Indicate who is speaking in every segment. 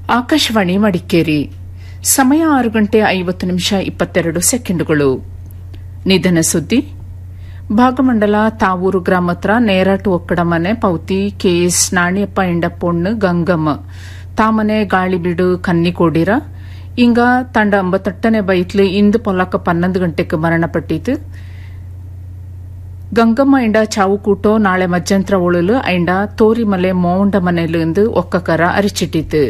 Speaker 1: ಆಕಾಶವಾಣಿ ಮಡಿಕೇರಿ ಸಮಯ ಆರು ಗಂಟೆ ಐವತ್ತು ನಿಮಿಷ ಇಪ್ಪತ್ತೆರಡು ಸೆಕೆಂಡುಗಳು ನಿಧನ ಸುದ್ದಿ ಭಾಗಮಂಡಲ ತಾವೂರು ಗ್ರಾಮತ್ರ ನೇರಾಟು ಒಕ್ಕಡ ಮನೆ ಪೌತಿ ಕೆಎಸ್ ನಾಣಿಯಪ್ಪ ಎಂಡಪ್ಪೊಣ್ಣು ಗಂಗಮ್ಮ ತಾಮನೆ ಗಾಳಿಬೀಡು ಕನ್ನಿಕೋಡಿರ ಇಂಗ ತಂಡ ಅಂಬತ್ತೆಟ್ಟನೇ ಬೈತ್ಲು ಇಂದು ಪೊಲಕ ಪನ್ನೊಂದು ಗಂಟೆಗೆ ಮರಣಪಟ್ಟಿತು ಗಂಗಮ್ಮ ಎಂಡ ಚಾವು ಕೂಟೋ ನಾಳೆ ಮಧ್ಯಂತರ ಉಳಲು ಐಂಡ ತೋರಿಮಲೆ ಮೋಂಡ ಮನೆಲಿಂದು ಒಕ್ಕಕರ ಅರಿಚಿಟ್ಟಿತು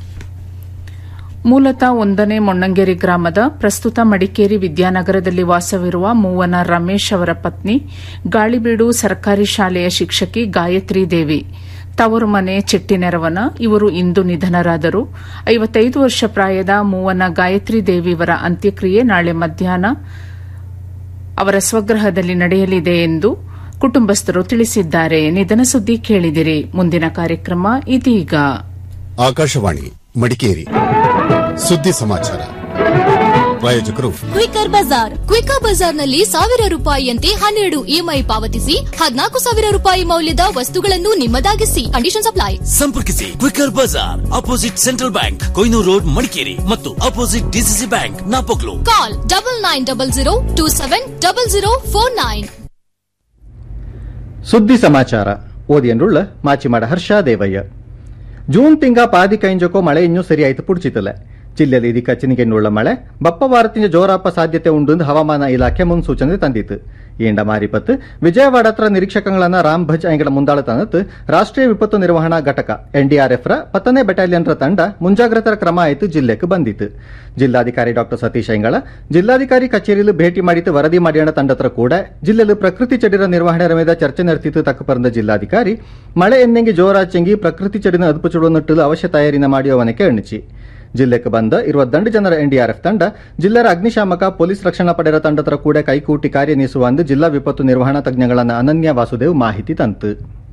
Speaker 1: ಮೂಲತಃ ಒಂದನೇ ಮೊಣ್ಣಂಗೇರಿ ಗ್ರಾಮದ ಪ್ರಸ್ತುತ ಮಡಿಕೇರಿ ವಿದ್ಯಾನಗರದಲ್ಲಿ ವಾಸವಿರುವ ಮೂವನ ರಮೇಶ್ ಅವರ ಪತ್ನಿ ಗಾಳಿಬೀಡು ಸರ್ಕಾರಿ ಶಾಲೆಯ ಶಿಕ್ಷಕಿ ಗಾಯತ್ರಿ ದೇವಿ ತವರು ಮನೆ ಚೆಟ್ಟಿನೆರವನ ಇವರು ಇಂದು ನಿಧನರಾದರು ಐವತ್ತೈದು ವರ್ಷ ಪ್ರಾಯದ ಮೂವನ ಗಾಯತ್ರಿ ದೇವಿಯವರ ಅಂತ್ಯಕ್ರಿಯೆ ನಾಳೆ ಮಧ್ಯಾಹ್ನ ಅವರ ಸ್ವಗ್ರಹದಲ್ಲಿ ನಡೆಯಲಿದೆ ಎಂದು ಕುಟುಂಬಸ್ಥರು ತಿಳಿಸಿದ್ದಾರೆ ನಿಧನ ಸುದ್ದಿ ಕೇಳಿದಿರಿ ಮುಂದಿನ ಕಾರ್ಯಕ್ರಮ ಇದೀಗ
Speaker 2: ಆಕಾಶವಾಣಿ ಮಡಿಕೇರಿ ಸುದ್ದಿ ಸಮಾಚಾರ ಪ್ರಾಯೋಜಕರು
Speaker 3: ಕ್ವಿಕರ್ ಬಜಾರ್ ಕ್ವಿಕರ್ ಬಜಾರ್ನಲ್ಲಿ ಸಾವಿರ ರೂಪಾಯಿಯಂತೆ ಹನ್ನೆರಡು ಇಎಂಐ ಪಾವತಿಸಿ ಹದಿನಾಲ್ಕು ಸಾವಿರ ರೂಪಾಯಿ ಮೌಲ್ಯದ ವಸ್ತುಗಳನ್ನು ನಿಮ್ಮದಾಗಿಸಿ ಕಂಡೀಷನ್ ಅಪ್ಲೈ
Speaker 4: ಸಂಪರ್ಕಿಸಿ quicker Bazaar opposite central bank Koinur road Madikeri ಮತ್ತು opposite DCC bank Napoklu
Speaker 3: call double nine double zero two seven double zero four nine
Speaker 5: ಸುದ್ದಿ ಸಮಾಚಾರ ಓದಿಯನ್ರುಳ್ಳ ಮಾಚಿಮಾಡ ಹರ್ಷ ದೇವಯ್ಯ ಜೂನ್ ತಿಂಗ ಪಾದಿ ಕೈಂಜಕೋ ಮಳೆ ಇನ್ನೂ ಸರಿಯಾಯಿತು ಪುಡ್ಚಿತಲೆ ಜಿಲ್ಲೆಯಲ್ಲಿ ಇದೀಗ ಚಿನಿಗೆನ್ನುಳ್ಳ ಮಳೆ ಬಪ್ಪ ವಾರತಿಂಜ ಜೋರಾಪ ಸಾಧ್ಯತೆ ಉಂಡು ಹವಾಮಾನ ಇಲಾಖೆ ಮುನ್ಸೂಚನೆ ತಂದಿತ್ತು ಏಂಡ ಮಾರಿಪತ್ತು ವಿಜಯವಾಡ ಹತ್ರ ನಿರೀಕ್ಷಕಗಳನ್ನ ರಾಮ್ ಭಜ್ ಐಂಗಡ ಮುಂದಾಳತನತ್ ರಾಷ್ಟ್ರೀಯ ವಿಪತ್ತು ನಿರ್ವಹಣಾ ಘಟಕ ಎನ್ಡಿಆರ್ಎಫ್ ರ ಪತ್ತನೇ ಬೆಟಾಲಿಯನ್ ರ ತಂಡ ಮುಂಜಾಗ್ರತಾ ಕ್ರಮ ಆಯ್ತು ಜಿಲ್ಲೆಗೆ ಬಂದಿತ್ತು ಜಿಲ್ಲಾಧಿಕಾರಿ ಡಾಕ್ಟರ್ ಸತೀಶ್ ಐಂಗಳ ಜಿಲ್ಲಾಧಿಕಾರಿ ಕಚೇರಿಯಲ್ಲಿ ಭೇಟಿ ಮಾಡಿತು ವರದಿ ಮಾಡಿಯಣ ತಂಡತ್ರ ಕೂಡ ಜಿಲ್ಲೆಯಲ್ಲಿ ಪ್ರಕೃತಿ ಚಡಿರ ನಿರ್ವಹಣೆ ಮೇಲೆ ಚರ್ಚೆ ನಡೆಸಿತು ತಕ್ಕ ಪರಂದ ಜಿಲ್ಲಾಧಿಕಾರಿ ಮಳೆ ಎನ್ನೆಂಗಿ ಜೋರಾಚೆಂಗಿ ಪ್ರಕೃತಿ ಚಡಿನ ಅದುಪು ಚುಡುವನ್ನಿಟ್ಟಲು ಅವಶ್ಯ ತಯಾರಿನ ಮಾಡಿಯವನಕ್ಕೆ ಎಣ್ಣಿಸಿ ಜಿಲ್ಲೆಗೆ ಬಂದ ಇರುವತ್ತಂಡು ಜನರ ಎನ್ಡಿಆರ್ಎಫ್ ತಂಡ ಜಿಲ್ಲೆರ ಅಗ್ನಿಶಾಮಕ ಪೊಲೀಸ್ ರಕ್ಷಣಾ ಪಡೆರ ತಂಡತ್ರ ಕೂಡ ಕೈಕೂಟಿ ಕಾರ್ಯನಿರ್ವಹಿಸುವಂದು ಜಿಲ್ಲಾ ವಿಪತ್ತು ನಿರ್ವಹಣಾ ತಜ್ಞಗಳನ್ನ ಅನನ್ಯ ವಾಸುದೇವ್ ಮಾಹಿತಿ ತಂತು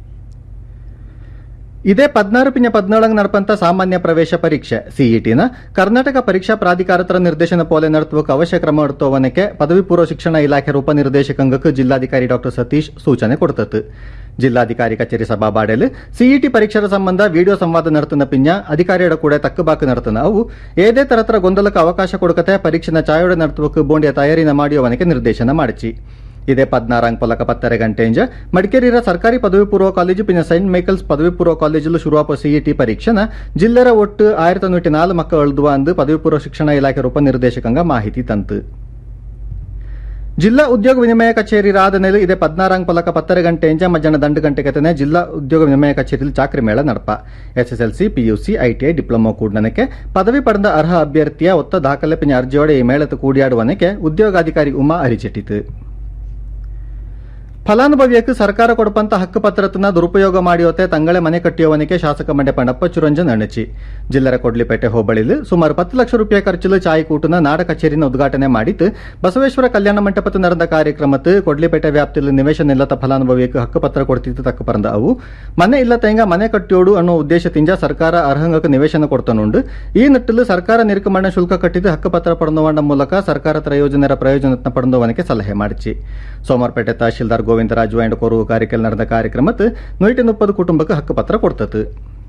Speaker 5: ಇದೇ ಪದ್ನಾರು ಪಿಂಜ ಪದ್ನೇಳಂಗ್ ನಡಪಂತ ಸಾಮಾನ್ಯ ಪ್ರವೇಶ ಪರೀಕ್ಷೆ ಸಿಇಟಿನ ಕರ್ನಾಟಕ ಪರೀಕ್ಷಾ ಪ್ರಾಧಿಕಾರತರ ನಿರ್ದೇಶನ ಪೋಲೆ ನಡೆಸುವಕ್ಕೆ ಅವಶ್ಯ ಕ್ರಮ எடுத்தவனுக்கு ಪದವಿ ಪೂರ್ವ ಶಿಕ್ಷಣ ಇಲಾಖೆ ಉಪನಿರ್ದೇಶಕಂಗಕ್ಕೆ ಜಿಲ್ಲಾಧಿಕಾರಿ ಡಾಕ್ಟರ್ ಸತೀಶ್ ಸೂಚನೆ ಕೊಡ್ತತ್ತು ಜಿಲ್ಲಾಧಿಕಾರಿ ಕಚೇರಿ ಸಭಾಬಾಡೆಲ್ ಸಿಇಟಿ ಪರೀಕ್ಷರ ಸಂಬಂಧ ವಿಡಿಯೋ ಸಂವಾದ ನಡೆತನ ಪಿಂಜ ಅಧಿಕಾರಿಯಡ ಕೂಡ ತಕ್ಕಬಾಕು ನಡೆತನ ಅವು ಏದೇ ತರತರ ಗೊಂದಲಕ್ಕೆ ಅವಕಾಶ ಕೊಡಕತೆ ಪರೀಕ್ಷೆನ ಚಾಯೋಡ ನಡೆಸುವಕ್ಕೆ ಬೋಂಡಿಯ ತಯಾರಿನ ಮಾಡಿಯವನಿಗೆ ನಿರ್ದೇಶನ ಮಾಡಿಸಿ ಇದೇ ಪದ್ನಾರಾಂಗ್ ಪೊಲಕ ಪತ್ತರ ಗಂಟೆಂಜ ಮಡಿಕೇರಿಯ ಸರ್ಕಾರಿ ಪದವಿ ಪೂರ್ವ ಕಾಲೇಜು ಪಿನ ಸೈಂಟ್ ಮೈಕಲ್ಸ್ ಪದವಿ ಪೂರ್ವ ಕಾಲೇಜಲ್ಲಿ ಶುರುವಾಪ ಸಿಇಟಿ ಪರೀಕ್ಷೆನ ಜಿಲ್ಲೆರ ಒಟ್ಟು ಆಯಿರത്തി ನೂറ്റി ನಾಲ್ಕು ಮಕ್ಕಳು ಎಳ್ದುವ ಅಂದು ಪದವಿ ಪೂರ್ವ ಶಿಕ್ಷಣ ಇಲಾಖೆ ಉಪನಿರ್ದೇಶಕಂಗ ಮಾಹಿತಿ ತಂತು ಜಿಲ್ಲಾ ಉದ್ಯೋಗ ವಿನಿಮಯ ಕಚೇರಿ ರಾಧನೆಲು ಇದೇ ಪದ್ನಾರಾಂಗ್ ಪೊಲಕ ಪತ್ತರ ಗಂಟೆಂಜ ಮಧ್ಯಾಹ್ನ ದಂಡು ಗಂಟೆಗೆ ಜಿಲ್ಲಾ ಉದ್ಯೋಗ ವಿನಿಮಯ ಕಚೇರಿಯಲ್ಲಿ ಚಾಕ್ರಿ ಮೇಳ ನಡಪ ಎಸ್ಎಸ್ಎಲ್ಸಿ ಪಿಯುಸಿ ಐಟಿಐ ಡಿಪ್ಲೊಮಾ ಕೂಡನಕ್ಕೆ ಪದವಿ ಪಡೆದ ಅರ್ಹ ಅಭ್ಯರ್ಥಿಯ ಒತ್ತ ದಾಖಲೆ ಪಿನ ಅರ್ಜಿಯೋಡೆ ಈ ಮೇಳದ ಕೂಡಿಯಾಡುವನಕ್ಕೆ ಉದ್ಯೋಗಾಧಿಕಾರಿ ಉಮಾ ಅರಿಚಿಟ್ಟಿತು ಫಲಾನುಭವಿಯಕ್ಕೆ ಸರ್ಕಾರ ಕೊಡಪಂತ ಹಕ್ಕು ಪತ್ರತನ ದುರುಪಯೋಗ ಮಾಡಿಯೋತೆ ತಂಗಳೆ ಮನೆ ಕಟ್ಟಿಯವನಿಗೆ ಶಾಸಕ ಮಂಡ್ಯ ಪಂಡಪ್ಪ ಚುರಂಜನ್ ಅಣಚಿ ಜಿಲ್ಲೆರ ಕೊಡ್ಲಿಪೇಟೆ ಹೋಬಳಿಲು ಸುಮಾರು ಪತ್ತು ಲಕ್ಷ ರೂಪಾಯಿ ಖರ್ಚಲು ಚಾಯಿ ಕೂಟನ ನಾಡ ಕಚೇರಿನ ಉದ್ಘಾಟನೆ ಮಾಡಿತ್ತು ಬಸವೇಶ್ವರ ಕಲ್ಯಾಣ ಮಂಟಪದ ನಡೆದ ಕಾರ್ಯಕ್ರಮತ್ತು ಕೊಡ್ಲಿಪೇಟೆ ವ್ಯಾಪ್ತಿಯಲ್ಲಿ ನಿವೇಶನ ಇಲ್ಲದ ಫಲಾನುಭವಿಯಕ್ಕೆ ಹಕ್ಕು ಪತ್ರ ಕೊಡ್ತಿತ್ತು ತಕ್ಕ ಪರಂದ ಅವು ಮನೆ ಇಲ್ಲ ತೆಂಗ ಮನೆ ಕಟ್ಟಿಯೋಡು ಅನ್ನೋ ಉದ್ದೇಶದಿಂದ ಸರ್ಕಾರ ಅರ್ಹಂಗಕ್ಕೆ ನಿವೇಶನ ಕೊಡ್ತಾನುಂಡು ಈ ನಿಟ್ಟಿಲು ಸರ್ಕಾರ ನಿರುಕಮರಣ ಶುಲ್ಕ ಕಟ್ಟಿದ್ದು ಹಕ್ಕು ಪತ್ರ ಪಡೆದುವಂಡ ಮೂಲಕ ಸರ್ಕಾರ ಪ್ರಯೋಜನರ ಪ್ರಯೋಜನ ಪಡೆದುವನಿಗೆ ಸಲಹೆ ಮಾಡಿಸಿ ಸೋಮವಾರಪೇಟೆ ತಹಶೀಲ್ದಾರ್ ಗೋವಿಂದರಾಜು ಅಂಡ್ ಕೊರು ಕಾರಿಕೆಲ್ ನಡೆದ ಕಾರ್ಯಕ್ರಮಕ್ಕೆ ನೂറ്റി ಮುಪ್ಪದು ಕುಟುಂಬಕ್ಕೆ ಹಕ್ಕುಪತ್ರ ಕೊಡ್ತತ್ತು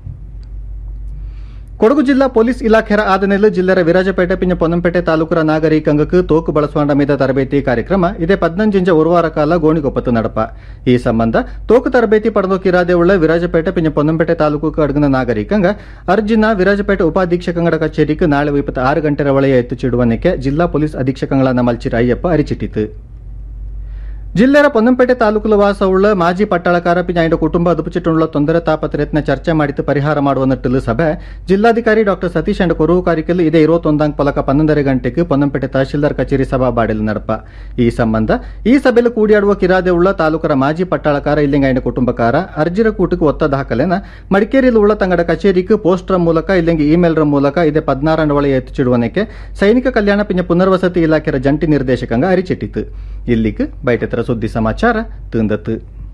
Speaker 5: ಕೊಡಗು ಜಿಲ್ಲಾ ಪೊಲೀಸ್ ಇಲಾಖೆರ ಆದನೆಲು ಜಿಲ್ಲೆರ ವಿರಾಜಪೇಟೆ ಪಿಂಜ ಪೊನ್ನಂಪೇಟೆ ತಾಲೂಕರ ನಾಗರಿಕಂಗಕ್ಕೆ ತೋಕು ಬಳಸುವಂಡ ಮೀದ ತರಬೇತಿ ಕಾರ್ಯಕ್ರಮ ಇದೇ ಪದ್ನಂಜಿಂಜ ಒರುವಾರ ಕಾಲ ಗೋಣಿಗೊಪ್ಪತ್ತು ನಡಪ ಈ ಸಂಬಂಧ ತೋಕು ತರಬೇತಿ ಪಡೆದೋಕಿರಾದೆ ಉಳ್ಳ ವಿರಾಜಪೇಟೆ ಪಿಂಜ ಪೊನ್ನಂಪೇಟೆ ತಾಲೂಕು ಅಡಗಿನ ನಾಗರಿಕಂಗ ಅರ್ಜಿನ ವಿರಾಜಪೇಟೆ ಉಪಾಧೀಕ್ಷಕಂಗಡ ಕಚೇರಿಗೆ ನಾಳೆ ಇಪ್ಪತ್ತ ಆರು ಗಂಟೆರ ಒಳೆಯ ಎತ್ತುಚಿಡುವನಕ್ಕೆ ಜಿಲ್ಲಾ ಪೊಲೀಸ್ ಅಧೀಕ್ಷಕಂಗಳನ್ನ ಮಲ್ಚಿರ ಅಯ್ಯಪ್ಪ ಅರಿಚಿಟ್ಟಿತು ಜಿಲ್ಲೆರ ಪೊನ್ನಂಪೇಟೆ ತಾಲೂಕುಲ ವಾಸವುಳ್ಳ ಮಾಜಿ ಪಟ್ಟಾಳಕಾರ ಪಿಂಜ ಕುಟುಂಬ ಅದುಪುಚಿಟ್ಟುಳ್ಳ ತೊಂದರೆ ತಾಪತ್ರಯತ್ನ ಚರ್ಚೆ ಮಾಡಿತು ಪರಿಹಾರ ಮಾಡುವ ನಿಟ್ಟಿಲು ಸಭೆ ಜಿಲ್ಲಾಧಿಕಾರಿ ಡಾಕ್ಟರ್ ಸತೀಶ್ ಅಂಡ್ ಕೊರವು ಕಾರಿಕೆಲ್ ಇದೇ ಇರುವತ್ತೊಂದಾಂಗ್ ಪಲಕ ಪನ್ನೊಂದರ ಗಂಟೆಗೆ ಪೊನ್ನಂಪೇಟೆ ತಹಶೀಲ್ದಾರ್ ಕಚೇರಿ ಸಭಾ ಬಾಡೆಲ್ ನಡಪ ಈ ಸಂಬಂಧ ಈ ಸಭೆಯಲ್ಲಿ ಕೂಡಿಯಾಡುವ ಕಿರಾದೆ ಉಳ್ಳ ತಾಲೂಕರ ಮಾಜಿ ಪಟ್ಟಾಳಕಾರ ಇಲ್ಲಿಂಗ ಕುಟುಂಬಕಾರ ಅರ್ಜಿರ ಕೂಟಕ್ಕೆ ಒತ್ತ ದಾಖಲೆನ ಮಡಿಕೇರಿಯಲ್ಲಿ ಉಳ್ಳ ತಂಗಡ ಕಚೇರಿಗೆ ಪೋಸ್ಟರ್ ಮೂಲಕ ಇಲ್ಲಿಂಗ ಇಮೇಲ್ರ ಮೂಲಕ ಇದೇ ಪದ್ನಾರನ ಒಳೆಯ ಎತ್ತುಚಿಡುವನಕ್ಕೆ ಸೈನಿಕ ಕಲ್ಯಾಣ ಪಿಂಜ ಪುನರ್ವಸತಿ ಇಲಾಖೆಯ ಜಂಟಿ ನಿರ್ದೇಶಕಂಗ ಅರಿಚಿಟ್ಟಿತು ಇಲ್ಲಿಗೆ ಬೈಟೆತರ ಸುದ್ದಿ ಸಮಾಚಾರ ತಂದತ್ತು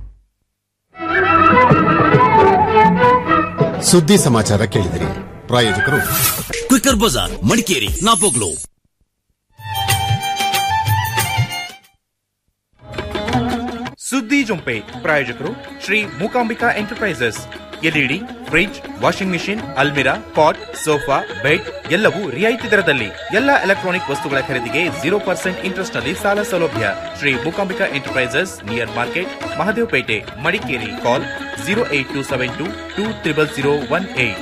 Speaker 2: ಸುದ್ದಿ ಸಮಾಚಾರ ಕೇಳಿದಿರಿ ಪ್ರಾಯೋಜಕರು
Speaker 4: ಕ್ವಿಕರ್ ಬಜಾರ್ ಮಡಿಕೇರಿ ನಾಪೋಕ್ಲು
Speaker 6: ಸುದ್ದಿ ಜೊಂಪೆ ಪ್ರಾಯೋಜಕರು Shri Mookambika enterprises LED fridge washing machine ಅಲ್ಮಿರಾ ಪಾಟ್ ಸೋಫಾ ಬೆಡ್ ಎಲ್ಲವೂ ರಿಯಾಯಿತಿ ದರದಲ್ಲಿ ಎಲ್ಲ ಎಲೆಕ್ಟ್ರಾನಿಕ್ ವಸ್ತುಗಳ ಖರೀದಿಗೆ ಜೀರೋ ಪರ್ಸೆಂಟ್ ಇಂಟ್ರೆಸ್ಟ್ ನಲ್ಲಿ ಸಾಲ ಸೌಲಭ್ಯ Shri Mookambika enterprises near market Mahadevapete Madikeri call zero eight two seven two two triple zero one eight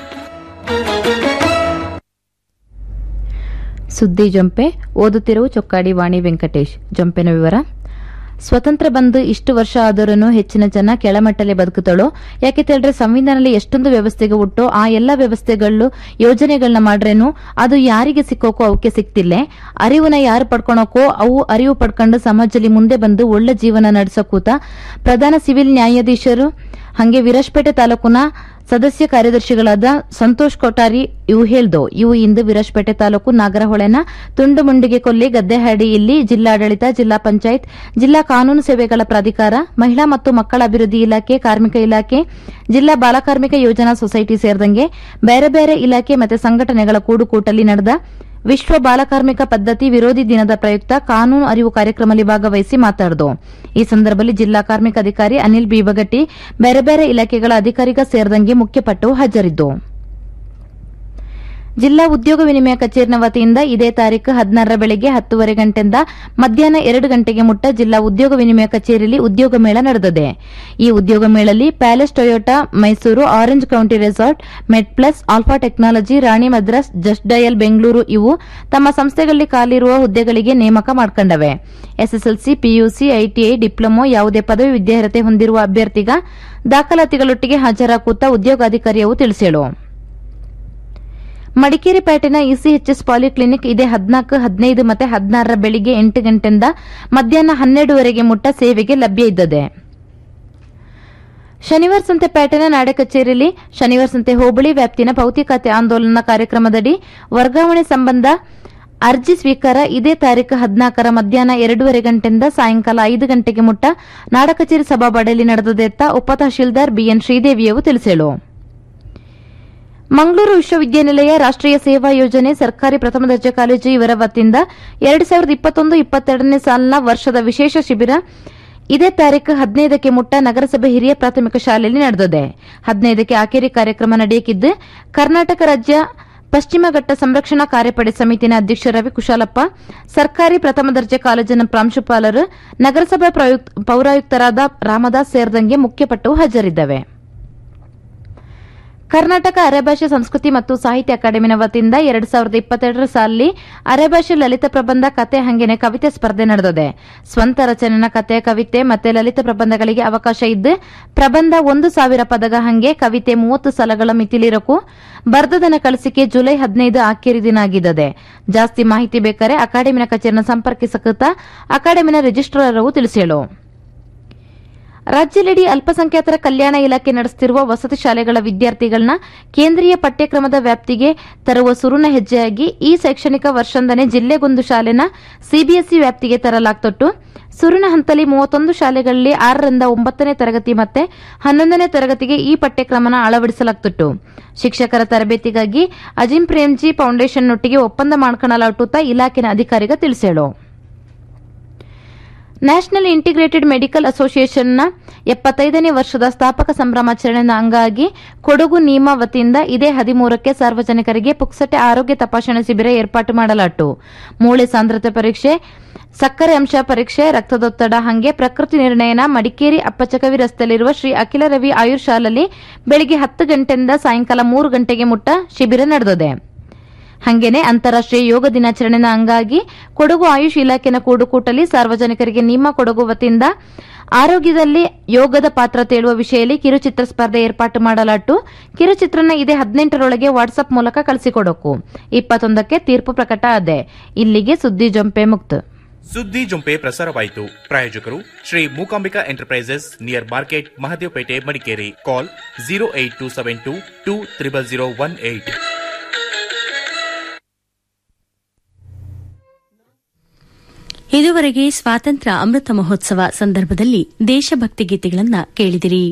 Speaker 7: ಸುದ್ದಿ ಜೊಂಪೆ ಓದುತ್ತಿರುವ ಚೊಕ್ಕಾಡಿ ವಾಣಿ ವೆಂಕಟೇಶ್ ಜೊಂಪೆನ ವಿವರ ಸ್ವತಂತ್ರ ಬಂದು ಇಷ್ಟು ವರ್ಷ ಆದರೂ ಹೆಚ್ಚಿನ ಜನ ಕೆಳಮಟ್ಟಲೆ ಬದುಕುತ್ತಳೋ ಯಾಕೆ ತಿಳಿದ್ರೆ ಸಂವಿಧಾನದಲ್ಲಿ ಎಷ್ಟೊಂದು ವ್ಯವಸ್ಥೆಗೆ ಉಂಟೋ ಆ ಎಲ್ಲ ವ್ಯವಸ್ಥೆಗಳು ಯೋಜನೆಗಳನ್ನ ಮಾಡ್ರೇನು ಅದು ಯಾರಿಗೆ ಸಿಕ್ಕೋಕೋ ಅವಕ್ಕೆ ಸಿಕ್ತಿಲ್ಲ ಅರಿವನ್ನ ಯಾರು ಪಡ್ಕೊಳಕೋ ಅವು ಅರಿವು ಪಡ್ಕೊಂಡು ಸಮಾಜದಲ್ಲಿ ಮುಂದೆ ಬಂದು ಒಳ್ಳೆ ಜೀವನ ನಡೆಸೋಕೂತ ಪ್ರಧಾನ ಸಿವಿಲ್ ನ್ಯಾಯಾಧೀಶರು ಹಂಗೆ ವಿರಾಜಪೇಟೆ ತಾಲೂಕಿನ ಸದಸ್ಯ ಕಾರ್ಯದರ್ಶಿಗಳಾದ ಸಂತೋಷ್ ಕೊಠಾರಿ ಇವು ಹೇಳ್ದು ಇವು ಇಂದು ವಿರಾಜಪೇಟೆ ತಾಲೂಕು ನಾಗರಹೊಳೆನ ತುಂಡು ಮುಂಡಿಗೆ ಕೊಲ್ಲಿ ಗದ್ದೆಹಾಡಿ ಇಲ್ಲಿ ಜಿಲ್ಲಾಡಳಿತ ಜಿಲ್ಲಾ ಪಂಚಾಯತ್ ಜಿಲ್ಲಾ ಕಾನೂನು ಸೇವೆಗಳ ಪ್ರಾಧಿಕಾರ ಮಹಿಳಾ ಮತ್ತು ಮಕ್ಕಳ ಅಭಿವೃದ್ಧಿ ಇಲಾಖೆ ಕಾರ್ಮಿಕ ಇಲಾಖೆ ಜಿಲ್ಲಾ ಬಾಲಕಾರ್ಮಿಕ ಯೋಜನಾ ಸೊಸೈಟಿ ಸೇರಿದಂಗೆ ಬೇರೆ ಬೇರೆ ಇಲಾಖೆ ಮತ್ತು ಸಂಘಟನೆಗಳ ಕೂಡುಕೂಟಲ್ಲಿ ನಡೆದ ವಿಶ್ವ ಬಾಲಕಾರ್ಮಿಕ ಪದ್ಧತಿ ವಿರೋಧಿ ದಿನದ ಪ್ರಯುಕ್ತ ಕಾನೂನು ಅರಿವು ಕಾರ್ಯಕ್ರಮದಲ್ಲಿ ಭಾಗವಹಿಸಿ ಮಾತಾಡಿದು ಈ ಸಂದರ್ಭದಲ್ಲಿ ಜಿಲ್ಲಾ ಕಾರ್ಮಿಕ ಅಧಿಕಾರಿ ಅನಿಲ್ ಬೀಬಗಟ್ಟಿ ಬೇರೆ ಬೇರೆ ಇಲಾಖೆಗಳ ಅಧಿಕಾರಿಗ ಸೇರಿದಂಗೆ ಮುಖ್ಯಪಟ್ಟು ಹಾಜರಿದ್ದು ಜಿಲ್ಲಾ ಉದ್ಯೋಗ ವಿನಿಮಯ ಕಚೇರಿನ ವತಿಯಿಂದ ಇದೇ ತಾರೀಕು ಹದಿನಾರರ ಬೆಳಗ್ಗೆ ಹತ್ತುವರೆ ಗಂಟೆಯಿಂದ ಮಧ್ಯಾಹ್ನ ಎರಡು ಗಂಟೆಗೆ ಮುಟ್ಟ ಜಿಲ್ಲಾ ಉದ್ಯೋಗ ವಿನಿಮಯ ಕಚೇರಿಯಲ್ಲಿ ಉದ್ಯೋಗ ಮೇಳ ನಡೆದಿದೆ ಈ ಉದ್ಯೋಗ ಮೇಳಲ್ಲಿ palace Toyota Mysuru orange county resort Med plus alpha technology Rani Madras just dial Bengaluru ಇವು ತಮ್ಮ ಸಂಸ್ಥೆಗಳಲ್ಲಿ ಖಾಲಿರುವ ಹುದ್ದೆಗಳಿಗೆ ನೇಮಕ ಮಾಡಿಕೊಂಡವೆ ಎಸ್ಎಸ್ಎಲ್ಸಿ ಪಿಯುಸಿ ಐಟಿಐ ಡಿಪ್ಲೊಮೊ ಯಾವುದೇ ಪದವಿ ವಿದ್ಯಾರ್ಹತೆ ಹೊಂದಿರುವ ಅಭ್ಯರ್ಥಿಗ ದಾಖಲಾತಿಗಳೊಟ್ಟಿಗೆ ಹಾಜರಾಕುತ್ತಾ ಉದ್ಯೋಗಾಧಿಕಾರಿಯವು ತಿಳಿಸೇಳು ಮಡಿಕೇರಿ ಪೇಟೆನ ಇಸಿಎಚ್ಎಸ್ ಪಾಲಿಕ್ಲಿನಿಕ್ ಇದೇ ಹದಿನಾಲ್ಕು ಹದಿನೈದು ಮತ್ತು ಹದಿನಾರರ ಬೆಳಿಗ್ಗೆ ಎಂಟು ಗಂಟೆಯಿಂದ ಮಧ್ಯಾಹ್ನ ಹನ್ನೆರಡುವರೆಗೆ ಮುಟ್ಟ ಸೇವೆಗೆ ಲಭ್ಯ ಇದ್ದದೆ ಶನಿವಾರ ಸಂತೆ ಪೇಟೆನ ನಾಡೆ ಕಚೇರಿಯಲ್ಲಿ ಶನಿವಾರ ಸಂತೆ ಹೋಬಳಿ ವ್ಯಾಪ್ತಿನ ಭೌತಿಕತೆ ಆಂದೋಲನ ಕಾರ್ಯಕ್ರಮದಡಿ ವರ್ಗಾವಣೆ ಸಂಬಂಧ ಅರ್ಜಿ ಸ್ವೀಕಾರ ಇದೇ ತಾರೀಕು ಹದಿನಾಲ್ಕರ ಮಧ್ಯಾಹ್ನ ಎರಡೂವರೆ ಗಂಟೆಯಿಂದ ಸಾಯಂಕಾಲ ಐದು ಗಂಟೆಗೆ ಮುಟ್ಟ ನಾಡ ಕಚೇರಿ ಸಭಾಬಾಡೆಯಲ್ಲಿ ನಡೆದದೆ ಅಂತ ಉಪ ತಹಶೀಲ್ದಾರ್ ಬಿಎನ್ ಶ್ರೀದೇವಿಯವು ತಿಳಿಸೇಳು ಮಂಗಳೂರು ವಿಶ್ವವಿದ್ಯಾನಿಲಯ ರಾಷ್ಟೀಯ ಸೇವಾ ಯೋಜನೆ ಸರ್ಕಾರಿ ಪ್ರಥಮ ದರ್ಜೆ ಕಾಲೇಜು ಇವರ ವತಿಯಿಂದ ಎರಡು ಸಾವಿರದ ಇಪ್ಪತ್ತೊಂದು ಇಪ್ಪತ್ತೆರಡನೇ ಸಾಲಿನ ವರ್ಷದ ವಿಶೇಷ ಶಿಬಿರ ಇದೇ ತಾರೀಕು ಹದಿನೈದಕ್ಕೆ ಮುಟ್ಟ ನಗರಸಭೆ ಹಿರಿಯ ಪ್ರಾಥಮಿಕ ಶಾಲೆಯಲ್ಲಿ ನಡೆದಿದೆ ಹದಿನೈದಕ್ಕೆ ಆಖೇರಿ ಕಾರ್ಯಕ್ರಮ ನಡೆಯಕಿದ್ದು ಕರ್ನಾಟಕ ರಾಜ್ಯ ಪಶ್ಚಿಮ ಘಟ್ಟ ಸಂರಕ್ಷಣಾ ಕಾರ್ಯಪಡೆ ಸಮಿತಿನ ಅಧ್ಯಕ್ಷ ರವಿ ಕುಶಾಲಪ್ಪ ಸರ್ಕಾರಿ ಪ್ರಥಮ ದರ್ಜೆ ಕಾಲೇಜಿನ ಪ್ರಾಂಶುಪಾಲರು ನಗರಸಭೆ ಪೌರಾಯುಕ್ತರಾದ ರಾಮದಾಸ್ ಸೇರಿದಂಗೆ ಮುಖ್ಯಪಟ್ಟು ಹಾಜರಿದ್ದವೆ ಕರ್ನಾಟಕ ಅರೆಭಾಷೆ ಸಂಸ್ಕೃತಿ ಮತ್ತು ಸಾಹಿತ್ಯ ಅಕಾಡೆಮಿನ ವತಿಯಿಂದ ಎರಡು ಸಾವಿರದ ಇಪ್ಪತ್ತೆರಡರ ಸಾಲಿನಲ್ಲಿ ಅರೆಭಾಷೆ ಲಲಿತ ಪ್ರಬಂಧ ಕತೆ ಹಂಗೆನೆ ಕವಿತೆ ಸ್ಪರ್ಧೆ ನಡೆದಿದೆ ಸ್ವಂತ ರಚನೆನ ಕತೆ ಕವಿತೆ ಮತ್ತೆ ಲಲಿತ ಪ್ರಬಂಧಗಳಿಗೆ ಅವಕಾಶ ಇದ್ದು ಪ್ರಬಂಧ ಒಂದು ಸಾವಿರ ಪದಗ ಹಂಗೆ ಕವಿತೆ ಮೂವತ್ತು ಸಲಗಳ ಮಿತಿಲಿರಕು ಬರ್ದದನ ಕಳಿಸಿಕೆ ಜುಲೈ ಹದಿನೈದು ಆಖೇರಿ ದಿನ ಆಗಿದ್ದದೆ ಜಾಸ್ತಿ ಮಾಹಿತಿ ಬೇಕಾರೆ ಅಕಾಡೆಮಿನ ಕಚೇರಿನ ಸಂಪರ್ಕಿಸಕುತ್ತ ಅಕಾಡೆಮಿನ ರಿಜಿಸ್ಟ್ರಾರವು ತಿಳಿಸೇಳು ರಾಜ್ಯದೆಡೆ ಅಲ್ಪಸಂಖ್ಯಾತರ ಕಲ್ಯಾಣ ಇಲಾಖೆ ನಡೆಸುತ್ತಿರುವ ವಸತಿ ಶಾಲೆಗಳ ವಿದ್ಯಾರ್ಥಿಗಳನ್ನ ಕೇಂದ್ರೀಯ ಪಠ್ಯಕ್ರಮದ ವ್ಯಾಪ್ತಿಗೆ ತರುವ ಸುರುನ ಹೆಜ್ಜೆಯಾಗಿ ಈ ಶೈಕ್ಷಣಿಕ ವರ್ಷದಿಂದನೇ ಜಿಲ್ಲೆಗೊಂದು ಶಾಲೆನ ಸಿಬಿಎಸ್ಇ ವ್ಯಾಪ್ತಿಗೆ ತರಲಾಗ್ತೊಟ್ಟು ಸುರುನ ಹಂತಲಿ ಮೂವತ್ತೊಂದು ಶಾಲೆಗಳಲ್ಲಿ ಆರರಿಂದ ಒಂಬತ್ತನೇ ತರಗತಿ ಮತ್ತೆ ಹನ್ನೊಂದನೇ ತರಗತಿಗೆ ಈ ಪಠ್ಯಕ್ರಮನ ಅಳವಡಿಸಲಾಗ್ತಿತ್ತು ಶಿಕ್ಷಕರ ತರಬೇತಿಗಾಗಿ ಅಜಿಂ ಪ್ರೇಮ್ಜಿ ಫೌಂಡೇಶನ್ನೊಟ್ಟಿಗೆ ಒಪ್ಪಂದ ಮಾಡ್ಕೊಳ್ಳಲಾಗುತ್ತಾ ಇಲಾಖೆನ ಅಧಿಕಾರಿಗ ತಿಳಿಸೇಳು ನ್ಯಾಷನಲ್ ಇಂಟಿಗ್ರೇಟೆಡ್ ಮೆಡಿಕಲ್ ಅಸೋಸಿಯೇಷನ್ನ ಎಪ್ಪತ್ತೈದನೇ ವರ್ಷದ ಸ್ಥಾಪಕ ಸಂಭ್ರಮಾಚರಣೆಯ ಅಂಗವಾಗಿ ಕೊಡಗು ನಿಯಮ ವತಿಯಿಂದ ಇದೇ ಹದಿಮೂರಕ್ಕೆ ಸಾರ್ವಜನಿಕರಿಗೆ ಪುಕ್ಸಟೆ ಆರೋಗ್ಯ ತಪಾಸಣೆ ಶಿಬಿರ ಏರ್ಪಾಟು ಮಾಡಲಾಯಿತು ಮೂಳೆ ಸಾಂದ್ರತೆ ಪರೀಕ್ಷೆ ಸಕ್ಕರೆ ಅಂಶ ಪರೀಕ್ಷೆ ರಕ್ತದೊತ್ತಡ ಹಂಗೆ ಪ್ರಕೃತಿ ನಿರ್ಣಯನ ಮಡಿಕೇರಿ ಅಪ್ಪಚಕವಿ ರಸ್ತೆಯಲ್ಲಿರುವ ಶ್ರೀ ಅಖಿಲ ರವಿ ಆಯುರ್ ಶಾಲಲ್ಲಿ ಬೆಳಗ್ಗೆ ಹತ್ತು ಗಂಟೆಯಿಂದ ಸಾಯಂಕಾಲ ಮೂರು ಗಂಟೆಗೆ ಮುಟ್ಟ ಶಿಬಿರ ನಡೆದಿದೆ ಹಂಗೇನೆ ಅಂತಾರಾಷ್ಟೀಯ ಯೋಗ ದಿನಾಚರಣೆನ ಅಂಗಾಗಿ ಕೊಡಗು ಆಯುಷ್ ಇಲಾಖೆನ ಕೂಡುಕೂಟಲಿ ಸಾರ್ವಜನಿಕರಿಗೆ ನಿಮ್ಮ ಕೊಡಗು ವತಿಯಿಂದ ಆರೋಗ್ಯದಲ್ಲಿ ಯೋಗದ ಪಾತ್ರ ತೇಳುವ ವಿಷಯದಲ್ಲಿ ಕಿರುಚಿತ್ರ ಸ್ಪರ್ಧೆ ಏರ್ಪಾಟು ಮಾಡಲಾಟ್ಟು ಕಿರುಚಿತ್ರನ ಇದೇ ಹದಿನೆಂಟರೊಳಗೆ ವಾಟ್ಸ್ಆಪ್ ಮೂಲಕ ಕಳಿಸಿಕೊಡಕು ಇಪ್ಪತ್ತೊಂದಕ್ಕೆ ತೀರ್ಪು ಪ್ರಕಟ ಆದೆ ಇಲ್ಲಿಗೆ ಸುದ್ದಿ ಜೊಂಪೆ ಮುಕ್ತ
Speaker 6: ಸುದ್ದಿ ಜೊಂಪೆ ಪ್ರಸಾರವಾಯಿತು ಪ್ರಾಯೋಜಕರು Shri Mookambika enterprises near market Mahadevapete Madikeri call zero eight two seven two two triple zero one eight
Speaker 8: ಇದುವರೆಗೆ ಸ್ವಾತಂತ್ರ್ಯ ಅಮೃತ ಮಹೋತ್ಸವ ಸಂದರ್ಭದಲ್ಲಿ ದೇಶಭಕ್ತಿ ಗೀತೆಗಳನ್ನ ಕೇಳಿದಿರಿ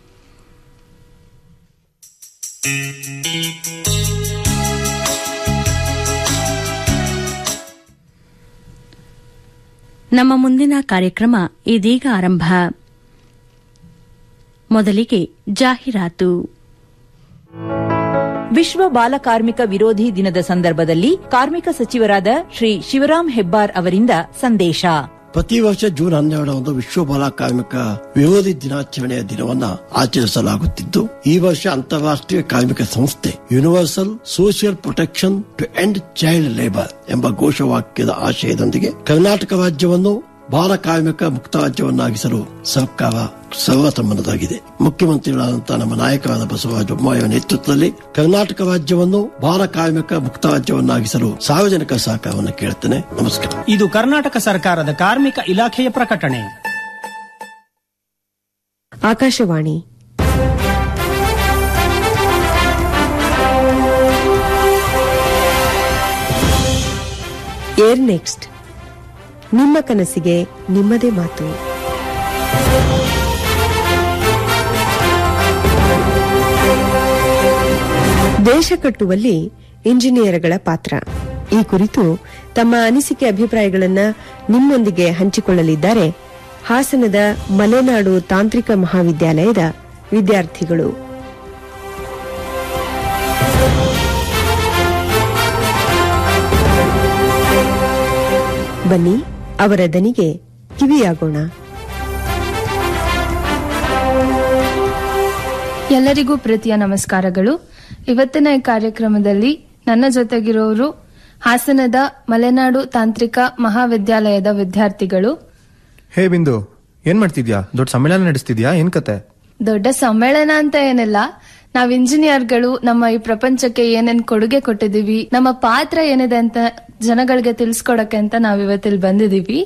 Speaker 8: ನಮ್ಮ ಮುಂದಿನ ಕಾರ್ಯಕ್ರಮ ಇದೀಗ ಆರಂಭ ಮೊದಲಿಗೆ ಜಾಹೀರಾತು
Speaker 9: ವಿಶ್ವ ಬಾಲ ಕಾರ್ಮಿಕ ವಿರೋಧಿ ದಿನದ ಸಂದರ್ಭದಲ್ಲಿ ಕಾರ್ಮಿಕ ಸಚಿವರಾದ ಶ್ರೀ ಶಿವರಾಂ ಹೆಬ್ಬಾರ್ ಅವರಿಂದ ಸಂದೇಶ
Speaker 10: ಪ್ರತಿ ವರ್ಷ ಜೂನ್ ಹನ್ನೆರಡರಂದು ವಿಶ್ವ ಬಾಲ ಕಾರ್ಮಿಕ ವಿರೋಧಿ ದಿನಾಚರಣೆಯ ದಿನವನ್ನ ಆಚರಿಸಲಾಗುತ್ತಿದ್ದು ಈ ವರ್ಷ ಅಂತಾರಾಷ್ಟ್ರೀಯ ಕಾರ್ಮಿಕ ಸಂಸ್ಥೆ universal social protection to end child labour ಎಂಬ ಘೋಷವಾಕ್ಯದ ಆಶಯದೊಂದಿಗೆ ಕರ್ನಾಟಕ ರಾಜ್ಯವನ್ನು ಬಾಲ ಕಾರ್ಮಿಕ ಮುಕ್ತ ರಾಜ್ಯವನ್ನಾಗಿಸಲು ಸರ್ಕಾರ ಸರ್ವಸಮ್ಮತವಾಗಿದೆ ಮುಖ್ಯಮಂತ್ರಿಗಳಾದಂತಹ ನಮ್ಮ ನಾಯಕರಾದ ಬಸವರಾಜ ಬೊಮ್ಮಾಯಿಯ ನೇತೃತ್ವದಲ್ಲಿ ಕರ್ನಾಟಕ ರಾಜ್ಯವನ್ನು ಬಾಲ ಕಾರ್ಮಿಕ ಮುಕ್ತ ರಾಜ್ಯವನ್ನಾಗಿಸಲು ಸಾರ್ವಜನಿಕ ಸಹಕಾರವನ್ನು ಕೇಳುತ್ತೇನೆ ನಮಸ್ಕಾರ
Speaker 11: ಇದು ಕರ್ನಾಟಕ ಸರ್ಕಾರದ ಕಾರ್ಮಿಕ ಇಲಾಖೆಯ ಪ್ರಕಟಣೆ
Speaker 12: ಆಕಾಶವಾಣಿ ಏರ್ ನೆಕ್ಸ್ಟ್ ನಿಮ್ಮ ಕನಸಿಗೆ ನಿಮ್ಮದೇ ಮಾತು ದೇಶ ಕಟ್ಟುವಲ್ಲಿ ಇಂಜಿನಿಯರ್ಗಳ ಪಾತ್ರ ಈ ಕುರಿತು ತಮ್ಮ ಅನಿಸಿಕೆ ಅಭಿಪ್ರಾಯಗಳನ್ನು ನಿಮ್ಮೊಂದಿಗೆ ಹಂಚಿಕೊಳ್ಳಲಿದ್ದಾರೆ ಹಾಸನದ ಮಲೆನಾಡು ತಾಂತ್ರಿಕ ಮಹಾವಿದ್ಯಾಲಯದ ವಿದ್ಯಾರ್ಥಿಗಳು ಬನ್ನಿ ಅವರ ದನಿಗೆ ಕಿವಿಯಾಗೋಣ
Speaker 13: ಎಲ್ಲರಿಗೂ ಪ್ರೀತಿಯ ನಮಸ್ಕಾರಗಳು ಇವತ್ತಿನ ಈ ಕಾರ್ಯಕ್ರಮದಲ್ಲಿ ನನ್ನ ಜೊತೆಗಿರೋರು ಹಾಸನದ ಮಲೆನಾಡು ತಾಂತ್ರಿಕ ಮಹಾವಿದ್ಯಾಲಯದ ವಿದ್ಯಾರ್ಥಿಗಳು
Speaker 14: ಹೇ ಬಿಂದು ಏನ್ ಮಾಡ್ತಿದ್ಯಾ ದೊಡ್ಡ ಸಮ್ಮೇಳನ ನಡೆಸ್ತಿದ್ಯಾ ಏನ್ ಕತೆ
Speaker 13: ದೊಡ್ಡ ಸಮ್ಮೇಳನ ಅಂತ ಏನಿಲ್ಲ ನಾವ್ ಇಂಜಿನಿಯರ್ಗಳು ನಮ್ಮ ಈ ಪ್ರಪಂಚಕ್ಕೆ ಏನೇನ್ ಕೊಡುಗೆ ಕೊಟ್ಟಿದೀವಿ ನಮ್ಮ ಪಾತ್ರ ಏನಿದೆ ಅಂತ ಜನಗಳಿಗೆ ತಿಳ್ಸ್ಕೊಡಕ್ಕೆ ಅಂತ ನಾವ್ ಇವತ್ತಿಲ್ಲಿ ಬಂದಿದೀವಿ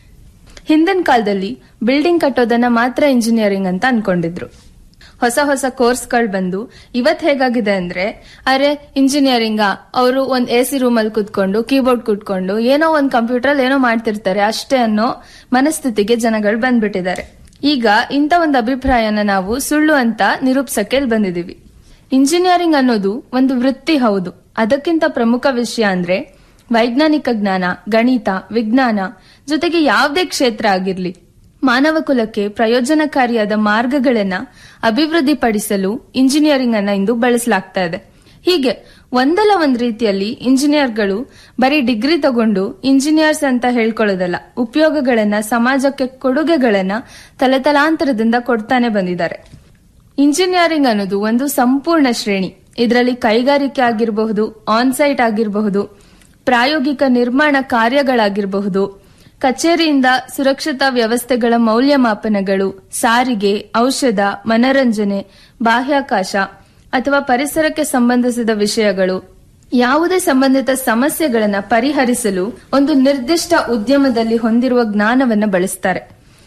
Speaker 13: ಹಿಂದಿನ ಕಾಲದಲ್ಲಿ ಬಿಲ್ಡಿಂಗ್ ಕಟ್ಟೋದನ್ನ ಮಾತ್ರ ಇಂಜಿನಿಯರಿಂಗ್ ಅಂತ ಅನ್ಕೊಂಡಿದ್ರು ಹೊಸ ಹೊಸ ಕೋರ್ಸ್ಗಳು ಬಂದು ಇವತ್ ಹೇಗಾಗಿದೆ ಅಂದ್ರೆ ಅರೆ ಇಂಜಿನಿಯರಿಂಗ್ ಅವರು ಒಂದ್ ಎ ಸಿ ರೂಮ್ ಅಲ್ಲಿ ಕುತ್ಕೊಂಡು ಕೀಬೋರ್ಡ್ ಕುತ್ಕೊಂಡು ಏನೋ ಒಂದ್ ಕಂಪ್ಯೂಟರ್ ಏನೋ ಮಾಡ್ತಿರ್ತಾರೆ ಅಷ್ಟೇ ಅನ್ನೋ ಮನಸ್ಥಿತಿಗೆ ಜನಗಳು ಬಂದ್ಬಿಟ್ಟಿದ್ದಾರೆ ಈಗ ಇಂಥ ಒಂದು ಅಭಿಪ್ರಾಯನ ನಾವು ಸುಳ್ಳು ಅಂತ ನಿರೂಪಿಸಕ್ಕೆ ಇಲ್ಲಿ ಬಂದಿದೀವಿ ಇಂಜಿನಿಯರಿಂಗ್ ಅನ್ನೋದು ಒಂದು ವೃತ್ತಿ ಹೌದು ಅದಕ್ಕಿಂತ ಪ್ರಮುಖ ವಿಷಯ ಅಂದ್ರೆ ವೈಜ್ಞಾನಿಕ ಜ್ಞಾನ ಗಣಿತ ವಿಜ್ಞಾನ ಜೊತೆಗೆ ಯಾವುದೇ ಕ್ಷೇತ್ರ ಆಗಿರ್ಲಿ ಮಾನವ ಕುಲಕ್ಕೆ ಪ್ರಯೋಜನಕಾರಿಯಾದ ಮಾರ್ಗಗಳನ್ನ ಅಭಿವೃದ್ಧಿಪಡಿಸಲು ಇಂಜಿನಿಯರಿಂಗ್ ಅನ್ನ ಇಂದು ಬಳಸಲಾಗ್ತಾ ಇದೆ ಹೀಗೆ ಒಂದಲ್ಲ ಒಂದ್ ರೀತಿಯಲ್ಲಿ ಇಂಜಿನಿಯರ್ಗಳು ಬರೀ ಡಿಗ್ರಿ ತಗೊಂಡು ಇಂಜಿನಿಯರ್ಸ್ ಅಂತ ಹೇಳ್ಕೊಳ್ಳೋದಲ್ಲ ಉಪಯೋಗಗಳನ್ನ ಸಮಾಜಕ್ಕೆ ಕೊಡುಗೆಗಳನ್ನ ತಲೆತಲಾಂತರದಿಂದ ಕೊಡ್ತಾನೆ ಬಂದಿದ್ದಾರೆ ಇಂಜಿನಿಯರಿಂಗ್ ಅನ್ನೋದು ಒಂದು ಸಂಪೂರ್ಣ ಶ್ರೇಣಿ ಇದರಲ್ಲಿ ಕೈಗಾರಿಕೆ ಆಗಿರಬಹುದು ಆನ್ಸೈಟ್ ಆಗಿರಬಹುದು ಪ್ರಾಯೋಗಿಕ ನಿರ್ಮಾಣ ಕಾರ್ಯಗಳಾಗಿರಬಹುದು ಕಚೇರಿಯಿಂದ ಸುರಕ್ಷತಾ ವ್ಯವಸ್ಥೆಗಳ ಮೌಲ್ಯಮಾಪನಗಳು ಸಾರಿಗೆ ಔಷಧ ಮನರಂಜನೆ ಬಾಹ್ಯಾಕಾಶ ಅಥವಾ ಪರಿಸರಕ್ಕೆ ಸಂಬಂಧಿಸಿದ ವಿಷಯಗಳು ಯಾವುದೇ ಸಂಬಂಧಿತ ಸಮಸ್ಯೆಗಳನ್ನು ಪರಿಹರಿಸಲು ಒಂದು ನಿರ್ದಿಷ್ಟ ಉದ್ಯಮದಲ್ಲಿ ಹೊಂದಿರುವ ಜ್ಞಾನವನ್ನು ಬಳಸ್ತಾರೆ